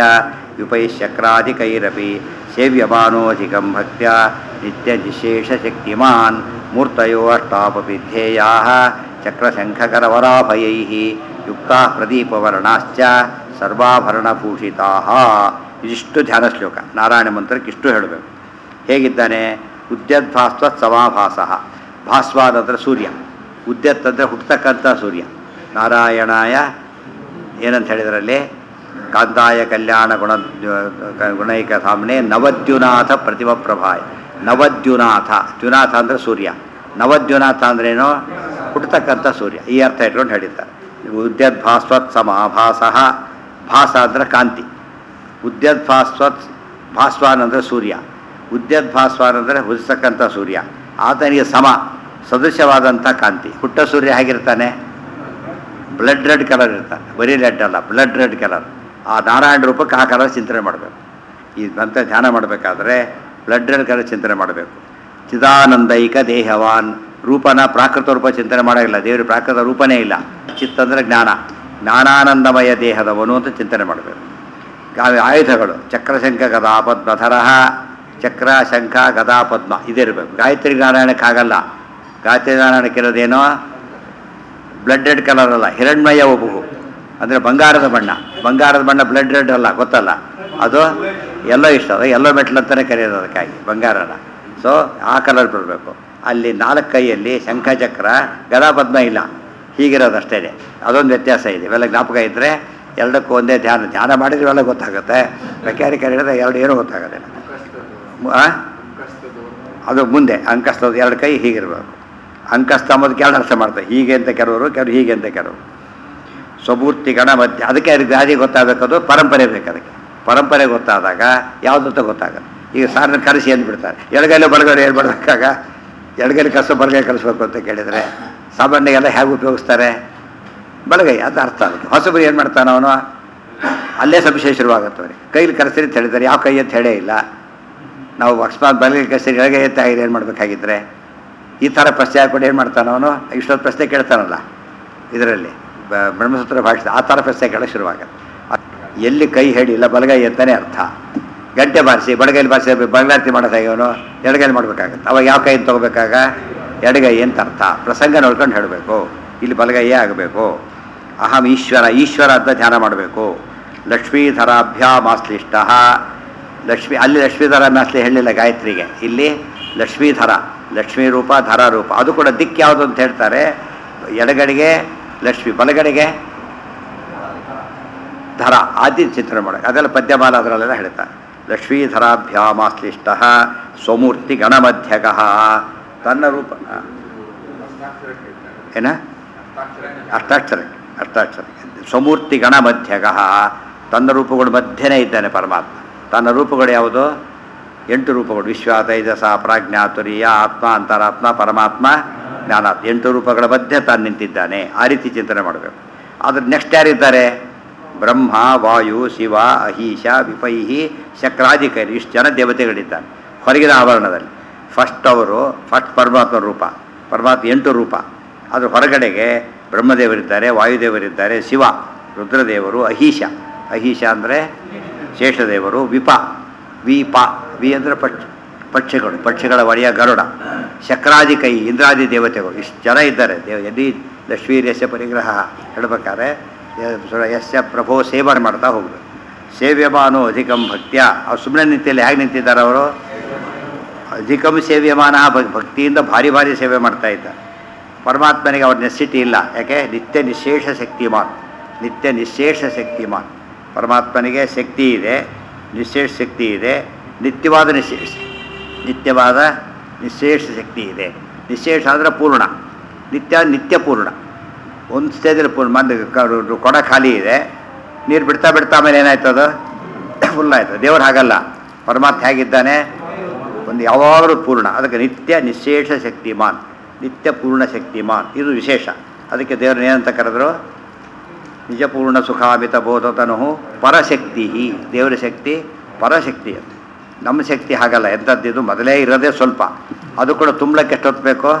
ವಿಪೈಶ್ಚಕ್ರಾಧಿಕೈರಪಿ ಸೇವ್ಯಮಾನೋಧಿಕಂ ಭಕ್ತ್ಯ ನಿತ್ಯ ನಿಶೇಷ ಶಕ್ತಿಮಾನ್ ಮೂರ್ತಯೋ ಅಷ್ಟಾಪಪಿ ಧ್ಯೇಯಾ ಚಕ್ರಶಂಖಕರವರಾಭಯೈ ಯುಕ್ತಾ ಪ್ರದೀಪವರ್ಣಾಶ್ಚ ಸರ್ವಾಭರಣಭೂಷಿತಾ ಇದಿಷ್ಟು ಧ್ಯಾನ ಶ್ಲೋಕ ನಾರಾಯಣ ಮಂತ್ರಕ್ಕೆ ಇಷ್ಟು ಹೇಳಬೇಕು ಹೇಗಿದ್ದಾನೆ ಉದ್ಯದ್ಭಾಸ್ವ ಸಮಾಭಾಸ ಭಾಸ್ವಾನ್ ಅಂದರೆ ಸೂರ್ಯ ಉದ್ಯತ್ ಅಂದರೆ ಹುಟ್ಟತಕ್ಕಂಥ ಸೂರ್ಯ ನಾರಾಯಣಾಯ ಏನಂತ ಹೇಳಿದ್ರಲ್ಲಿ ಕಾಂತಾಯ ಕಲ್ಯಾಣ ಗುಣ ಗುಣೈಕ ಸಾಮ್ನೆ ನವದ್ಯುನಾಥ ಪ್ರತಿಭಾ ಪ್ರಭಾಯ ನವದ್ಯುನಾಥ ದ್ಯುನಾಥ ಅಂದರೆ ಸೂರ್ಯ ನವದ್ಯುನಾಥ ಅಂದ್ರೇನು ಹುಟ್ಟತಕ್ಕಂಥ ಸೂರ್ಯ ಈ ಅರ್ಥ ಇಟ್ಕೊಂಡು ಹೇಳಿದ್ದಾರೆ ಉದ್ಯದ್ಭಾಸ್ವತ್ ಸಮಾಭಾಸ ಭಾಸ ಅಂದರೆ ಕಾಂತಿ ಉದ್ಯದ್ಭಾಸ್ವತ್ ಭಾಸ್ವಾನ್ ಅಂದರೆ ಸೂರ್ಯ ಉದ್ಯದ್ಭಾಸ್ವಾನ್ ಅಂದರೆ ಹುಟ್ಟಿಸ್ತಕ್ಕಂಥ ಸೂರ್ಯ ಆತನಿಗೆ ಸಮ ಸದೃಶವಾದಂಥ ಕಾಂತಿ ಹುಟ್ಟ ಸೂರ್ಯ ಹೇಗಿರ್ತಾನೆ ಬ್ಲಡ್ ರೆಡ್ ಕಲರ್ ಇರ್ತಾನೆ ಬರೀ ರೆಡ್ ಅಲ್ಲ ಬ್ಲಡ್ ರೆಡ್ ಕಲರ್ ಆ ನಾರಾಯಣ ರೂಪಕ್ಕೆ ಆ ಕಲರ್ ಚಿಂತನೆ ಮಾಡಬೇಕು ಈ ಮಂತ್ರ ಧ್ಯಾನ ಮಾಡಬೇಕಾದ್ರೆ ಬ್ಲಡ್ ರೆಡ್ ಕಲರ್ ಚಿಂತನೆ ಮಾಡಬೇಕು ಚಿದಾನಂದೈಕ ದೇಹವಾನ್ ರೂಪನ ಪ್ರಾಕೃತ ರೂಪ ಚಿಂತನೆ ಮಾಡೋಂಗಿಲ್ಲ ದೇವರ ಪ್ರಾಕೃತ ರೂಪನೇ ಇಲ್ಲ ಚಿತ್ತ ಅಂದರೆ ಜ್ಞಾನ ಜ್ಞಾನಾನಂದಮಯ ದೇಹದವನು ಅಂತ ಚಿಂತನೆ ಮಾಡಬೇಕು ಗಾವಿ ಆಯುಧಗಳು ಚಕ್ರಶಂಖ ಗದಾ ಪದ್ಮಧರ ಚಕ್ರ ಶಂಖ ಗದಾ ಪದ್ಮ ಇದಿರಬೇಕು ಗಾಯತ್ರಿ ನಾರಾಯಣಕ್ಕೆ ಆಗಲ್ಲ ಗಾಯತ್ರಿ ನಾರಾಯಣಕ್ಕೆ ಇರೋದೇನೋ ಬ್ಲಡ್ ರೆಡ್ ಕಲರ್ ಅಲ್ಲ ಹಿರಣ್ಮಯ ಒಬ್ಬು ಅಂದರೆ ಬಂಗಾರದ ಬಣ್ಣ ಬಂಗಾರದ ಬಣ್ಣ ಬ್ಲಡ್ ರೆಡ್ ಅಲ್ಲ ಗೊತ್ತಲ್ಲ ಅದು ಎಲ್ಲೋ ಇಷ್ಟ ಅದು ಎಲ್ಲೋ ಮೆಟ್ಲ್ ಅಂತಲೇ ಕರೆಯೋದು ಅದಕ್ಕಾಗಿ ಬಂಗಾರನ ಸೊ ಆ ಕಲರ್ ಬರಬೇಕು ಅಲ್ಲಿ ನಾಲ್ಕು ಕೈಯಲ್ಲಿ ಶಂಖಚಕ್ರ ಗದಾ ಪದ್ಮ ಇಲ್ಲ ಹೀಗಿರೋದು ಅಷ್ಟೇ ಅದೊಂದು ವ್ಯತ್ಯಾಸ ಇದೆ ಇವೆಲ್ಲ ಜ್ಞಾಪಕ ಇದ್ದರೆ ಎರಡಕ್ಕೂ ಒಂದೇ ಧ್ಯಾನ ಧ್ಯಾನ ಮಾಡಿದ್ರೆ ಇವೆಲ್ಲ ಗೊತ್ತಾಗುತ್ತೆ ಮೆಕ್ಯಾನಿಕಲ್ ಹೇಳಿದ್ರೆ ಎರಡು ಏನೂ ಗೊತ್ತಾಗೋದಿಲ್ಲ ಮು- ಆ? ಅದು ಮುಂದೆ ಅಂಕಸ್ತದ ಎರಡು ಕೈ ಹೀಗಿರ್ಬೇಕು ಅಂಕಸ್ತ ಅಂಬೋದಕ್ಕೆ ಎರಡು ಅರ್ಥ ಮಾಡ್ತಾರೆ ಹೀಗೆ ಅಂತ ಕೆಲವರು ಕೆಲವರು ಹೀಗೆ ಅಂತ ಕೆಲವರು ಸ್ವಮೂರ್ತಿ ಗಣ ಮಧ್ಯ ಅದಕ್ಕೆ ಅದಕ್ಕೆ ಗಾದಿ ಗೊತ್ತಾಗಬೇಕದು ಪರಂಪರೆ ಬೇಕು ಅದಕ್ಕೆ ಪರಂಪರೆ ಗೊತ್ತಾದಾಗ ಯಾವುದು ಅಂತ ಗೊತ್ತಾಗಲ್ಲ ಈಗ ಸಾರನ್ನ ಕರೆಸಿ ಅಂದ್ಬಿಡ್ತಾರೆ ಎಡಗೈಲಿ ಬಲಗೈಲಿ ಏನು ಮಾಡಬೇಕಾಗ ಎಡಗೈಲಿ ಕಸ ಬಲಗೈ ಕಲಿಸ್ಬೇಕು ಅಂತ ಕೇಳಿದರೆ ಸಾಮಾನ್ಯ ಎಲ್ಲ ಹೇಗೆ ಉಪಯೋಗಿಸ್ತಾರೆ ಬಲಗೈ ಅದು ಅರ್ಥ ಅದಕ್ಕೆ ಹೊಸಬರು ಏನು ಮಾಡ್ತಾನೆ ಅವನು ಅಲ್ಲೇ ಸಂಶಯ ಶುರುವಾಗುತ್ತೆ ಅವ್ರಿಗೆ ಕೈಲಿ ಕರೆಸಿರಿ ಅಂತ ಹೇಳಿದ್ದಾರೆ ಯಾವ ಕೈ ಅಂತ ಹೇಳೇ ಇಲ್ಲ ನಾವು ಅಕಸ್ಮಾತ್ ಬಲಗೈ ಕರೆಸಿ ಎಡಗೈ ಅಂತ ಆಗಿದೆ ಏನು ಮಾಡಬೇಕಾಗಿದ್ರೆ ಈ ಥರ ಪ್ರಶ್ನೆ ಹಾಕೊಂಡು ಏನು ಮಾಡ್ತಾನೆ ಅವನು ಇಷ್ಟೊಂದು ಪ್ರಶ್ನೆ ಕೇಳ್ತಾನಲ್ಲ ಇದರಲ್ಲಿ ಬ- ಬ್ರಹ್ಮಸೂತ್ರ ಭಾಷೆ ಆ ಥರ ಪ್ರಶ್ನೆ ಕೇಳೋಕೆ ಶುರುವಾಗುತ್ತೆ ಅದ್- ಎಲ್ಲಿ ಕೈ ಹೇಳಿಲ್ಲ ಬಲಗೈ ಅಂತಾನೆ ಅರ್ಥ ಗಂಟೆ ಬಾರಿಸಿ ಬಲಗೈಲಿ ಬಾರಿಸಿ ಬಲಗಾರ್ತಿ ಮಾಡೋದು ಹೇಗೆ ಅವನು ಎಡಗೈಲಿ ಮಾಡಬೇಕಾಗತ್ತೆ ಅವಾಗ ಯಾವ ಕೈಯಿಂದ ತೊಗೋಬೇಕಾಗ ಎಡಗೈ ಅಂತ ಅರ್ಥ ಪ್ರಸಂಗ ನೋಡ್ಕೊಂಡು ಹೇಳಬೇಕು ಇಲ್ಲಿ ಬಲಗೈಯೇ ಆಗಬೇಕು ಅಹಂ ಈಶ್ವರ ಈಶ್ವರ ಅಂತ ಧ್ಯಾನ ಮಾಡಬೇಕು ಲಕ್ಷ್ಮೀಧರಾಭ್ಯಾಮಾಶ್ಲಿಷ್ಟ ಲಕ್ಷ್ಮಿ ಅಲ್ಲಿ ಲಕ್ಷ್ಮೀಧರ ಮಾಸ್ಲಿ ಹೇಳಿಲ್ಲ ಗಾಯತ್ರಿಗೆ ಇಲ್ಲಿ ಲಕ್ಷ್ಮೀಧರ ಲಕ್ಷ್ಮೀ ರೂಪ ಧರ ರೂಪ ಅದು ಕೂಡ ದಿಕ್ಕು ಯಾವುದು ಅಂತ ಹೇಳ್ತಾರೆ ಎಡಗಡೆಗೆ ಲಕ್ಷ್ಮಿ ಬಲಗಡೆಗೆ ಧರ ಆದಿ ಚಿಂತನೆ ಮಾಡೋಕೆ ಅದೆಲ್ಲ ಪದ್ಯಮಾಲ ಅದರಲ್ಲೆಲ್ಲ ಹೇಳ್ತಾರೆ ಲಕ್ಷ್ಮೀಧರಾಭ್ಯಾಮಾಶ್ಲಿಷ್ಟ ಸ್ವಮೂರ್ತಿ ಗಣಮಧ್ಯಗಃ ತನ್ನ ರೂಪ ಆ, ಏನ ಅಷ್ಟಾಕ್ಷರ ಅಷ್ಟಾಕ್ಷರ ಸ್ವಮೂರ್ತಿ ಗಣ ಮಧ್ಯಗಃ ತನ್ನ ರೂಪಗಳು ಮಧ್ಯನೇ ಇದ್ದಾನೆ ಪರಮಾತ್ಮ ತನ್ನ ರೂಪಗಳು ಯಾವುದು ಎಂಟು ರೂಪಗಳು ವಿಶ್ವ ತೈಜಸ ಪ್ರಾಜ್ಞಾತುರಿಯ ಆತ್ಮ ಅಂತರಾತ್ಮ ಪರಮಾತ್ಮ ಜ್ಞಾನ ಎಂಟು ರೂಪಗಳ ಮಧ್ಯೆ ತಾನು ನಿಂತಿದ್ದಾನೆ ಆ ರೀತಿ ಚಿಂತನೆ ಮಾಡಬೇಕು ಆದ್ರೆ ನೆಕ್ಸ್ಟ್ ಯಾರಿದ್ದಾರೆ ಬ್ರಹ್ಮ ವಾಯು ಶಿವ ಅಹೀಶ ವಿಪೈಹಿ ಶಕ್ರಾಧಿಕಾರಿ ಇಷ್ಟು ಜನ ದೇವತೆಗಳಿದ್ದಾರೆ ಹೊರಗಿನ ಆವರಣದಲ್ಲಿ ಫಸ್ಟ್ ಅವರು ಫಸ್ಟ್ ಪರಮಾತ್ಮ ರೂಪ ಪರಮಾತ್ಮ ಎಂಟು ರೂಪ ಅದ್ರ ಹೊರಗಡೆಗೆ ಬ್ರಹ್ಮದೇವರಿದ್ದಾರೆ ವಾಯುದೇವರಿದ್ದಾರೆ ಶಿವ ರುದ್ರದೇವರು ಅಹೀಶ ಅಹೀಶ ಅಂದರೆ ಶೇಷದೇವರು ವಿಪ ವಿಪ ವಿ ಅಂದರೆ ಪಕ್ಷ ಪಕ್ಷಿಗಳು ಪಕ್ಷಿಗಳ ಒಡೆಯ ಗರುಡ ಶಕ್ರಾದಿ ಕೈ ಇಂದ್ರಾದಿ ದೇವತೆಗಳು ಇಷ್ಟು ಜನ ಇದ್ದಾರೆ ದೇವ ಯದಿ ಲಕ್ಷ್ಮೀರ್ಯಸ್ಯ ಪರಿಗ್ರಹ ಹೇಳ್ಬೇಕಾದ್ರೆ ಯ- ಸುರ- ಯಸ್ಯ ಪ್ರಭೋ ಸೇವನೆ ಮಾಡ್ತಾ ಹೋಗ್ಬೇಕು ಸೇವ್ಯಮಾನೋ ಅಧಿಕಂ ಭಕ್ತ್ಯ ಅವ್ರು ಸುಮ್ಮನೆ ನಿಂತಿಲ್ಲ ಹೇಗೆ ನಿಂತಿದ್ದಾರೆ ಅವರು ಅಧಿಕಂ ಸೇವ್ಯಮಾನ ಭಕ್- ಭಕ್ತಿಯಿಂದ ಭಾರಿ ಭಾರಿ ಸೇವೆ ಮಾಡ್ತಾ ಇದ್ದ ಪರಮಾತ್ಮನಿಗೆ ಅವ್ರ ನೆಸಿಟಿ ಇಲ್ಲ ಯಾಕೆ ನಿತ್ಯ ನಿಶೇಷ ಶಕ್ತಿಮಾನ್ ನಿತ್ಯ ನಿಶೇಷ ಶಕ್ತಿಮಾನ್ ಪರಮಾತ್ಮನಿಗೆ ಶಕ್ತಿ ಇದೆ ನಿಶೇಷ ಶಕ್ತಿ ಇದೆ ನಿತ್ಯವಾದ ನಿಶೇಷ ನಿತ್ಯವಾದ ನಿಶೇಷ ಶಕ್ತಿ ಇದೆ ನಿಶೇಷ ಅಂದರೆ ಪೂರ್ಣ ನಿತ್ಯ ನಿತ್ಯ ಪೂರ್ಣ ಒಂದು ಸ್ಟೇಜಲ್ಲಿ ಪೂರ್ಣ ಮಂದಿ ಕ- ಕೊಡ ಖಾಲಿ ಇದೆ ನೀರು ಬಿಡ್ತಾ ಬಿಡ್ತಾ ಆಮೇಲೆ ಏನಾಯ್ತು ಅದು ಫುಲ್ ಆಯಿತು ದೇವರು ಹಾಗಲ್ಲ ಪರಮಾತ್ಮ ಹೇಗಿದ್ದಾನೆ ಒಂದು ಯಾವಾಗಲೂ ಪೂರ್ಣ ಅದಕ್ಕೆ ನಿತ್ಯ ನಿಶೇಷ ಶಕ್ತಿಮಾನ್ ನಿತ್ಯ ಪೂರ್ಣ ಶಕ್ತಿಮಾನ್ ಇದು ವಿಶೇಷ ಅದಕ್ಕೆ ದೇವ್ರನ್ನ ಏನಂತ ಕರೆದ್ರು ನಿಜ ಪೂರ್ಣ ಸುಖಾಮಿತ ಬೋಧತನು ಪರಶಕ್ತಿ ದೇವರ ಶಕ್ತಿ ಪರಶಕ್ತಿ ಅಂತ ನಮ್ಮ ಶಕ್ತಿ ಹಾಗಲ್ಲ ಎಂಥದ್ದಿದು ಮೊದಲೇ ಇರೋದೇ ಸ್ವಲ್ಪ ಅದು ಕೂಡ ತುಂಬಲಕ್ಕೆ ಎಷ್ಟೊತ್ತು ಬೇಕೋ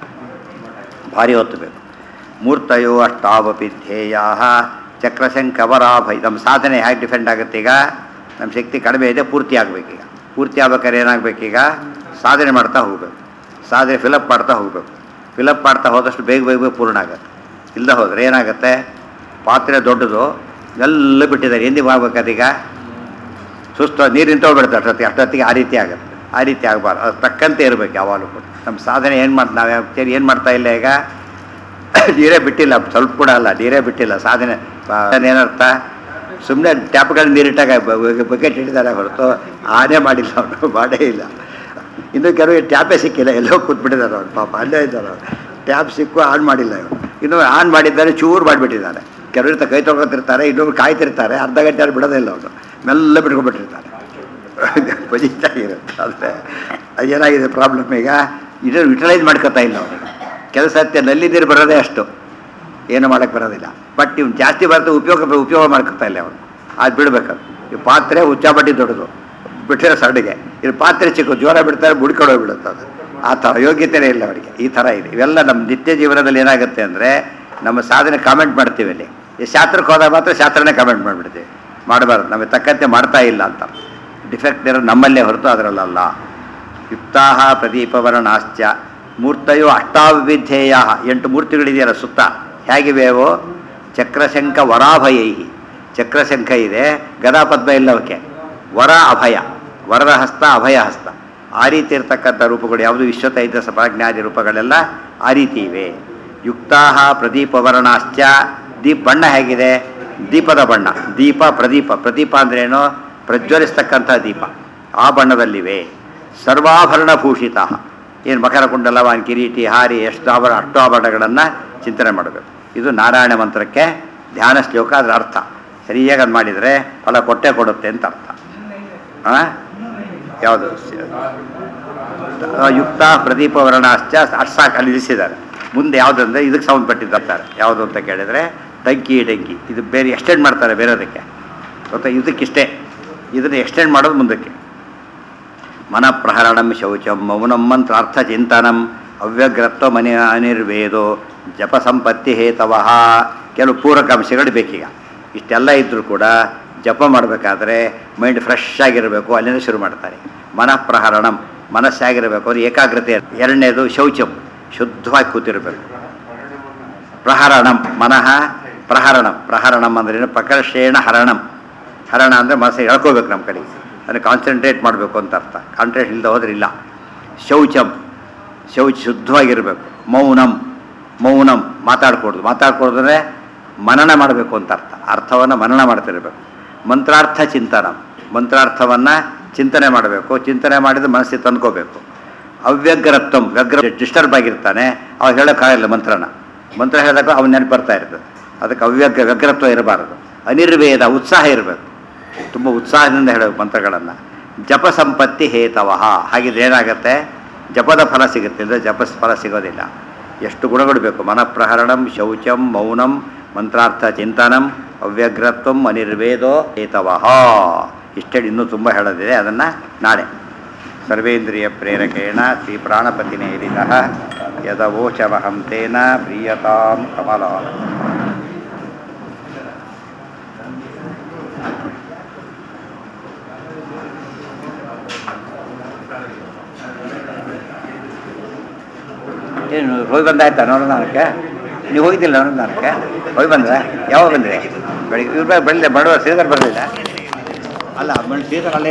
ಭಾರಿ ಹೊತ್ತು ಬೇಕು ಮೂರ್ತಯೋ ಅಷ್ಟಾವಪಿ ಧ್ಯೇಯ ಚಕ್ರಶಂಕ ವರಾಭ ನಮ್ಮ ಸಾಧನೆ ಹೇಗೆ ಡಿಫೆಂಡ್ ಆಗುತ್ತೆ ಈಗ ನಮ್ಮ ಶಕ್ತಿ ಕಡಿಮೆ ಇದೆ ಪೂರ್ತಿ ಆಗಬೇಕೀಗ ಪೂರ್ತಿ ಆಗ್ಬೇಕಾದ್ರೆ ಏನಾಗಬೇಕೀಗ ಸಾಧನೆ ಮಾಡ್ತಾ ಹೋಗಬೇಕು ಸಾಧನೆ ಫಿಲಪ್ ಮಾಡ್ತಾ ಹೋಗಬೇಕು ಫಿಲಪ್ ಮಾಡ್ತಾ ಹೋದಷ್ಟು ಬೇಗ ಬೇಗ ಬೇಗ ಪೂರ್ಣ ಆಗುತ್ತೆ ಇಲ್ಲದೆ ಹೋದರೆ ಏನಾಗುತ್ತೆ ಪಾತ್ರೆ ದೊಡ್ಡದು ಎಲ್ಲ ಬಿಟ್ಟಿದ್ದಾರೆ ಎಂದಿಗೆ ಆಗ್ಬೇಕದೀಗ ಸುಸ್ತು ನೀರು ನಿಂತೋಗ್ಬಿಡುತ್ತೆ ಅಷ್ಟೊತ್ತಿಗೆ ಅಷ್ಟೊತ್ತಿಗೆ ಆ ರೀತಿ ಆಗುತ್ತೆ ಆ ರೀತಿ ಆಗಬಾರ್ದು ಅದು ತಕ್ಕಂತೆ ಇರಬೇಕು ಯಾವಾಗಲೂ ಕೂಡ ನಮ್ಮ ಸಾಧನೆ ಏನು ಮಾಡಿ ನಾವು ಯಾವ ಏನು ಮಾಡ್ತಾ ಇಲ್ಲ ಈಗ ನೀರೇ ಬಿಟ್ಟಿಲ್ಲ ಸ್ವಲ್ಪ ಕೂಡ ಅಲ್ಲ ನೀರೇ ಬಿಟ್ಟಿಲ್ಲ ಸಾಧನೆ ಆ, ಏನರ್ಥ ಸುಮ್ಮನೆ ಟ್ಯಾಪ್ಗಳಲ್ಲಿ ನೀರಿಟ್ಟಾಗ ಬಕೆಟ್ ಇಟ್ಟಿದ್ದಾರೆ ಹೊರತು ಆನೇ ಮಾಡಿಲ್ಲ ಅವನು ಮಾಡೇ ಇಲ್ಲ ಇನ್ನು ಕೆಲವು ಟ್ಯಾಪೇ ಸಿಕ್ಕಿಲ್ಲ ಎಲ್ಲೋ ಕೂತ್ಬಿಟ್ಟಿದ್ದಾರೆ ಅವ್ರು ಪಾಪ ಅಲ್ಲೇ ಇದ್ದಾರೆ ಅವ್ರು ಟ್ಯಾಪ್ ಸಿಕ್ಕು ಆನ್ ಮಾಡಿಲ್ಲ ಇವರು ಇನ್ನು ಆನ್ ಮಾಡಿದ್ದಾರೆ ಚೂರು ಮಾಡಿಬಿಟ್ಟಿದ್ದಾರೆ ಕೆಲವರು ಕೈ ತೊಗೊತಿರ್ತಾರೆ ಇನ್ನೊಬ್ರು ಕಾಯ್ತಿರ್ತಾರೆ ಅರ್ಧ ಗಂಟೆ ಅಲ್ಲಿ ಬಿಡೋದೇ ಇಲ್ಲ ಅವನು ಮೆಲ್ಲ ಬಿಟ್ಕೊಂಡ್ಬಿಟ್ಟಿರ್ತಾರೆ ಬಜಿತಾ ಇರುತ್ತೆ ಆದರೆ ಏನಾಗಿದೆ ಪ್ರಾಬ್ಲಮ್ ಈಗ ಇದು ಯುಟಿಲೈಸ್ ಮಾಡ್ಕೊತಾ ಇಲ್ಲ ಅವನಿಗೆ ಕೆಲಸ ಹತ್ತೆ ನಲ್ಲಿ ನೀರು ಬರೋದೇ ಅಷ್ಟು ಏನು ಮಾಡೋಕ್ಕೆ ಬರೋದಿಲ್ಲ ಬಟ್ ಇವ್ನು ಜಾಸ್ತಿ ಬರ್ತದೆ ಉಪಯೋಗ ಉಪಯೋಗ ಮಾಡ್ಕೊತಾ ಇಲ್ಲ ಅವನು ಅದು ಬಿಡ್ಬೇಕದು ಈ ಪಾತ್ರೆ ಉಚ್ಚಾಬಟ್ಟಿ ದೊಡ್ಡದು ಬಿಟ್ಟರೆ ಸಡ್ಡಿಗೆ ಇದು ಪಾತ್ರೆ ಚಿಕ್ಕ ಜೋರ ಬಿಡ್ತಾರೆ ಬುಡ್ಕೊಂಡು ಹೋಗ್ಬಿಡುತ್ತೆ ಅದು ಆ ಥರ ಯೋಗ್ಯತೆನೇ ಇಲ್ಲ ಅವರಿಗೆ ಈ ಥರ ಇದೆ ಇವೆಲ್ಲ ನಮ್ಮ ನಿತ್ಯ ಜೀವನದಲ್ಲಿ ಏನಾಗುತ್ತೆ ಅಂದರೆ ನಮ್ಮ ಸಾಧನೆ ಕಾಮೆಂಟ್ ಮಾಡ್ತೀವಿ ಅಲ್ಲಿ ಈ ಶಾಸ್ತ್ರಕ್ಕೆ ಹೋದಾಗ ಮಾತ್ರ ಶಾಸ್ತ್ರನೇ ಕಾಮೆಂಟ್ ಮಾಡಿಬಿಡ್ತೀವಿ ಮಾಡಬಾರ್ದು ನಮಗೆ ತಕ್ಕಂತೆ ಮಾಡ್ತಾ ಇಲ್ಲ ಅಂತ ಡಿಫೆಕ್ಟ್ ಇರೋ ನಮ್ಮಲ್ಲೇ ಹೊರತು ಅದರಲ್ಲಲ್ಲ ಯುಕ್ತಾಹ ಪ್ರದೀಪವರ್ಣಾಶ್ಚ ಮೂರ್ತಯೋ ಅಷ್ಟಾವಿಧೇಯ ಎಂಟು ಮೂರ್ತಿಗಳಿದೆಯಲ್ಲ ಸುತ್ತ ಹೇಗಿವೆ ಅವು ಚಕ್ರಶಂಕ ವರಾಭಯೈ ಚಕ್ರಶಂಖ ಇದೆ ಗದಾಪದ್ಮ ಇಲ್ಲ ಅವಕ್ಕೆ ವರ ಅಭಯ ವರದ ಹಸ್ತ ಅಭಯ ಹಸ್ತ ಆ ರೀತಿ ಇರ್ತಕ್ಕಂಥ ರೂಪಗಳು ಯಾವುದು ವಿಶ್ವತೈತ ಸಪ್ರಾಜ್ಞಾದಿ ರೂಪಗಳೆಲ್ಲ ಆ ರೀತಿ ಇವೆ ಯುಕ್ತಾಹ ಪ್ರದೀಪವರ್ಣಾಶ್ಚ ದೀಪ ಬಣ್ಣ ಹೇಗಿದೆ ದೀಪದ ಬಣ್ಣ ದೀಪ ಪ್ರದೀಪ ಪ್ರದೀಪ ಅಂದ್ರೇನು ಪ್ರಜ್ವಲಿಸ್ತಕ್ಕಂಥ ದೀಪ ಆ ಬಣ್ಣದಲ್ಲಿವೆ ಸರ್ವಾಭರಣ ಭೂಷಿತ ಏನು ಮಕರ ಕುಂಡಲವಾನ್ ಕಿರೀಟಿ ಹಾರಿ ಎಷ್ಟು ಆಭರಣ ಅಷ್ಟು ಆಭರಣಗಳನ್ನು ಚಿಂತನೆ ಮಾಡಬೇಕು ಇದು ನಾರಾಯಣ ಮಂತ್ರಕ್ಕೆ ಧ್ಯಾನ ಶ್ಲೋಕ ಅದರ ಅರ್ಥ ಸರಿಯಾಗಿ ಅದು ಮಾಡಿದರೆ ಫಲ ಕೊಟ್ಟೆ ಕೊಡುತ್ತೆ ಅಂತ ಅರ್ಥ ಆ? ಯಾವುದು ಆ, ಯುಕ್ತ ಪ್ರದೀಪ ವರ್ಣಾಶ್ಚ ಅಷ್ಟು ಸಾಕು ಅಲ್ಲಿ ನಿಲ್ಲಿಸಿದ್ದಾರೆ ಮುಂದೆ ಯಾವುದಂದ್ರೆ ಇದಕ್ಕೆ ಸಂಬಂಧಪಟ್ಟಿದ್ದಾರೆ ಯಾವುದು ಅಂತ ಕೇಳಿದರೆ ಟಂಕಿ ಡಂಕಿ ಇದು ಬೇರೆ ಎಕ್ಸ್ಟೆಂಡ್ ಮಾಡ್ತಾರೆ ಬೇರೆದಕ್ಕೆ ಗೊತ್ತಾ ಇದಕ್ಕಿಷ್ಟೇ ಇದನ್ನು ಎಕ್ಸ್ಟೆಂಡ್ ಮಾಡೋದು ಮುಂದಕ್ಕೆ ಮನಃಪ್ರಹರಣಂ ಶೌಚಂ ಮೌನಂ ಮಂತ್ರಾರ್ಥ ಚಿಂತನಂ ಅವ್ಯಗ್ರತ್ವ ಮನಿ ಅನಿರ್ವೇದೋ ಜಪ ಸಂಪತ್ತಿ ಹೇತವಃ ಕೆಲವು ಪೂರಕ ಅಂಶಗಳು ಬೇಕೀಗ ಇಷ್ಟೆಲ್ಲ ಇದ್ದರೂ ಕೂಡ ಜಪ ಮಾಡಬೇಕಾದ್ರೆ ಮೈಂಡ್ ಫ್ರೆಶ್ ಆಗಿರಬೇಕು ಅಲ್ಲಿಂದ ಶುರು ಮಾಡ್ತಾರೆ ಮನಃಪ್ರಹರಣಂ ಮನಸ್ಸಾಗಿರಬೇಕು ಅವ್ರು ಏಕಾಗ್ರತೆ ಎರಡನೇದು ಶೌಚಂ ಶುದ್ಧವಾಗಿ ಕೂತಿರಬೇಕು ಪ್ರಹರಣಂ ಮನಃ ಪ್ರಹರಣಂ ಪ್ರಹರಣಂ ಅಂದ್ರೇನು ಪ್ರಕರ್ಷೇಣ ಹರಣಂ ಹರಣ ಅಂದರೆ ಮನಸ್ಸಿಗೆ ಎಳ್ಕೋಬೇಕು ನಮ್ಮ ಕಡೆಗೆ ಅದನ್ನು ಕಾನ್ಸಂಟ್ರೇಟ್ ಮಾಡಬೇಕು ಅಂತ ಅರ್ಥ ಕಾನ್ಸಂಟ್ರೇಟ್ ಇಲ್ಲದೆ ಹೋದ್ರೆ ಇಲ್ಲ ಶೌಚಂ ಶೌಚ ಶುದ್ಧವಾಗಿರಬೇಕು ಮೌನಂ ಮೌನಂ ಮಾತಾಡ್ಕೊಡ್ದು ಮಾತಾಡ್ಕೊಡ್ದ್ರೆ ಮನನ ಮಾಡಬೇಕು ಅಂತ ಅರ್ಥ ಅರ್ಥವನ್ನು ಮನನ ಮಾಡ್ತಿರ್ಬೇಕು ಮಂತ್ರಾರ್ಥ ಚಿಂತನ ಮಂತ್ರಾರ್ಥವನ್ನು ಚಿಂತನೆ ಮಾಡಬೇಕು ಚಿಂತನೆ ಮಾಡಿದ್ರೆ ಮನಸ್ಸಿಗೆ ತಂದ್ಕೋಬೇಕು ಅವ್ಯಗ್ರತ್ವಂ ವ್ಯಗ್ರ ಡಿಸ್ಟರ್ಬ್ ಆಗಿರ್ತಾನೆ ಅವಾಗ ಹೇಳೋಕ್ಕಾಗಲ್ಲ ಮಂತ್ರನ ಮಂತ್ರ ಹೇಳಿದಾಗ ಅವನು ನೆನಪು ಬರ್ತಾ ಇರ್ತದೆ ಅದಕ್ಕೆ ಅವ್ಯಗ್ರ ವ್ಯಗ್ರತ್ವ ಇರಬಾರದು ಅನಿರ್ವೇದ ಉತ್ಸಾಹ ಇರಬೇಕು ತುಂಬ ಉತ್ಸಾಹದಿಂದ ಹೇಳಬೇಕು ಮಂತ್ರಗಳನ್ನು ಜಪ ಸಂಪತ್ತಿ ಹೇತವಹ ಹಾಗಿದ್ರೆ ಏನಾಗುತ್ತೆ ಜಪದ ಫಲ ಸಿಗುತ್ತೆ ಅಂದರೆ ಜಪ ಫಲ ಸಿಗೋದಿಲ್ಲ ಎಷ್ಟು ಗುಣಗಳು ಬೇಕು ಮನಃಪ್ರಹರಣಂ ಶೌಚಂ ಮೌನಂ ಮಂತ್ರಾರ್ಥ ಚಿಂತನಂ ಅವ್ಯಗ್ರತ್ವಂ ಅನಿರ್ವೇದೋ ಹೇತವಹ ಇಷ್ಟೇ ಇನ್ನೂ ತುಂಬ ಹೇಳೋದಿದೆ ಅದನ್ನು ನಾಳೆ ಸರ್ವೇಂದ್ರಿಯ ಪ್ರೇರಕೇಣ ಶ್ರೀ ಪ್ರಾಣಪತಿನೇರಿದ ಯದವೋಚಮಹಂ ತೇನ ಪ್ರೀಯತಾಂ ಕಮಲಾ ಏನು ಹೋಗಿ ಬಂದಾಯ್ತಾ ನೋಡೋಣಕ್ಕೆ ನೀವು ಹೋಗಿದ್ದಿಲ್ಲ ನೋಡೋಣಕ್ಕೆ ಹೋಗಿ ಬಂದ್ರೆ ಯಾವಾಗ ಬಂದ್ರಿ ಬೆಳಿಗ್ಗೆ ಇವ್ರು ಬೆಳಿಗ್ಗೆ ಬಡವ ಶ್ರೀಧರ್ ಬರಲಿಲ್ಲ ಅಲ್ಲ ಶ್ರೀಧರ್ ಅಲ್ಲೇ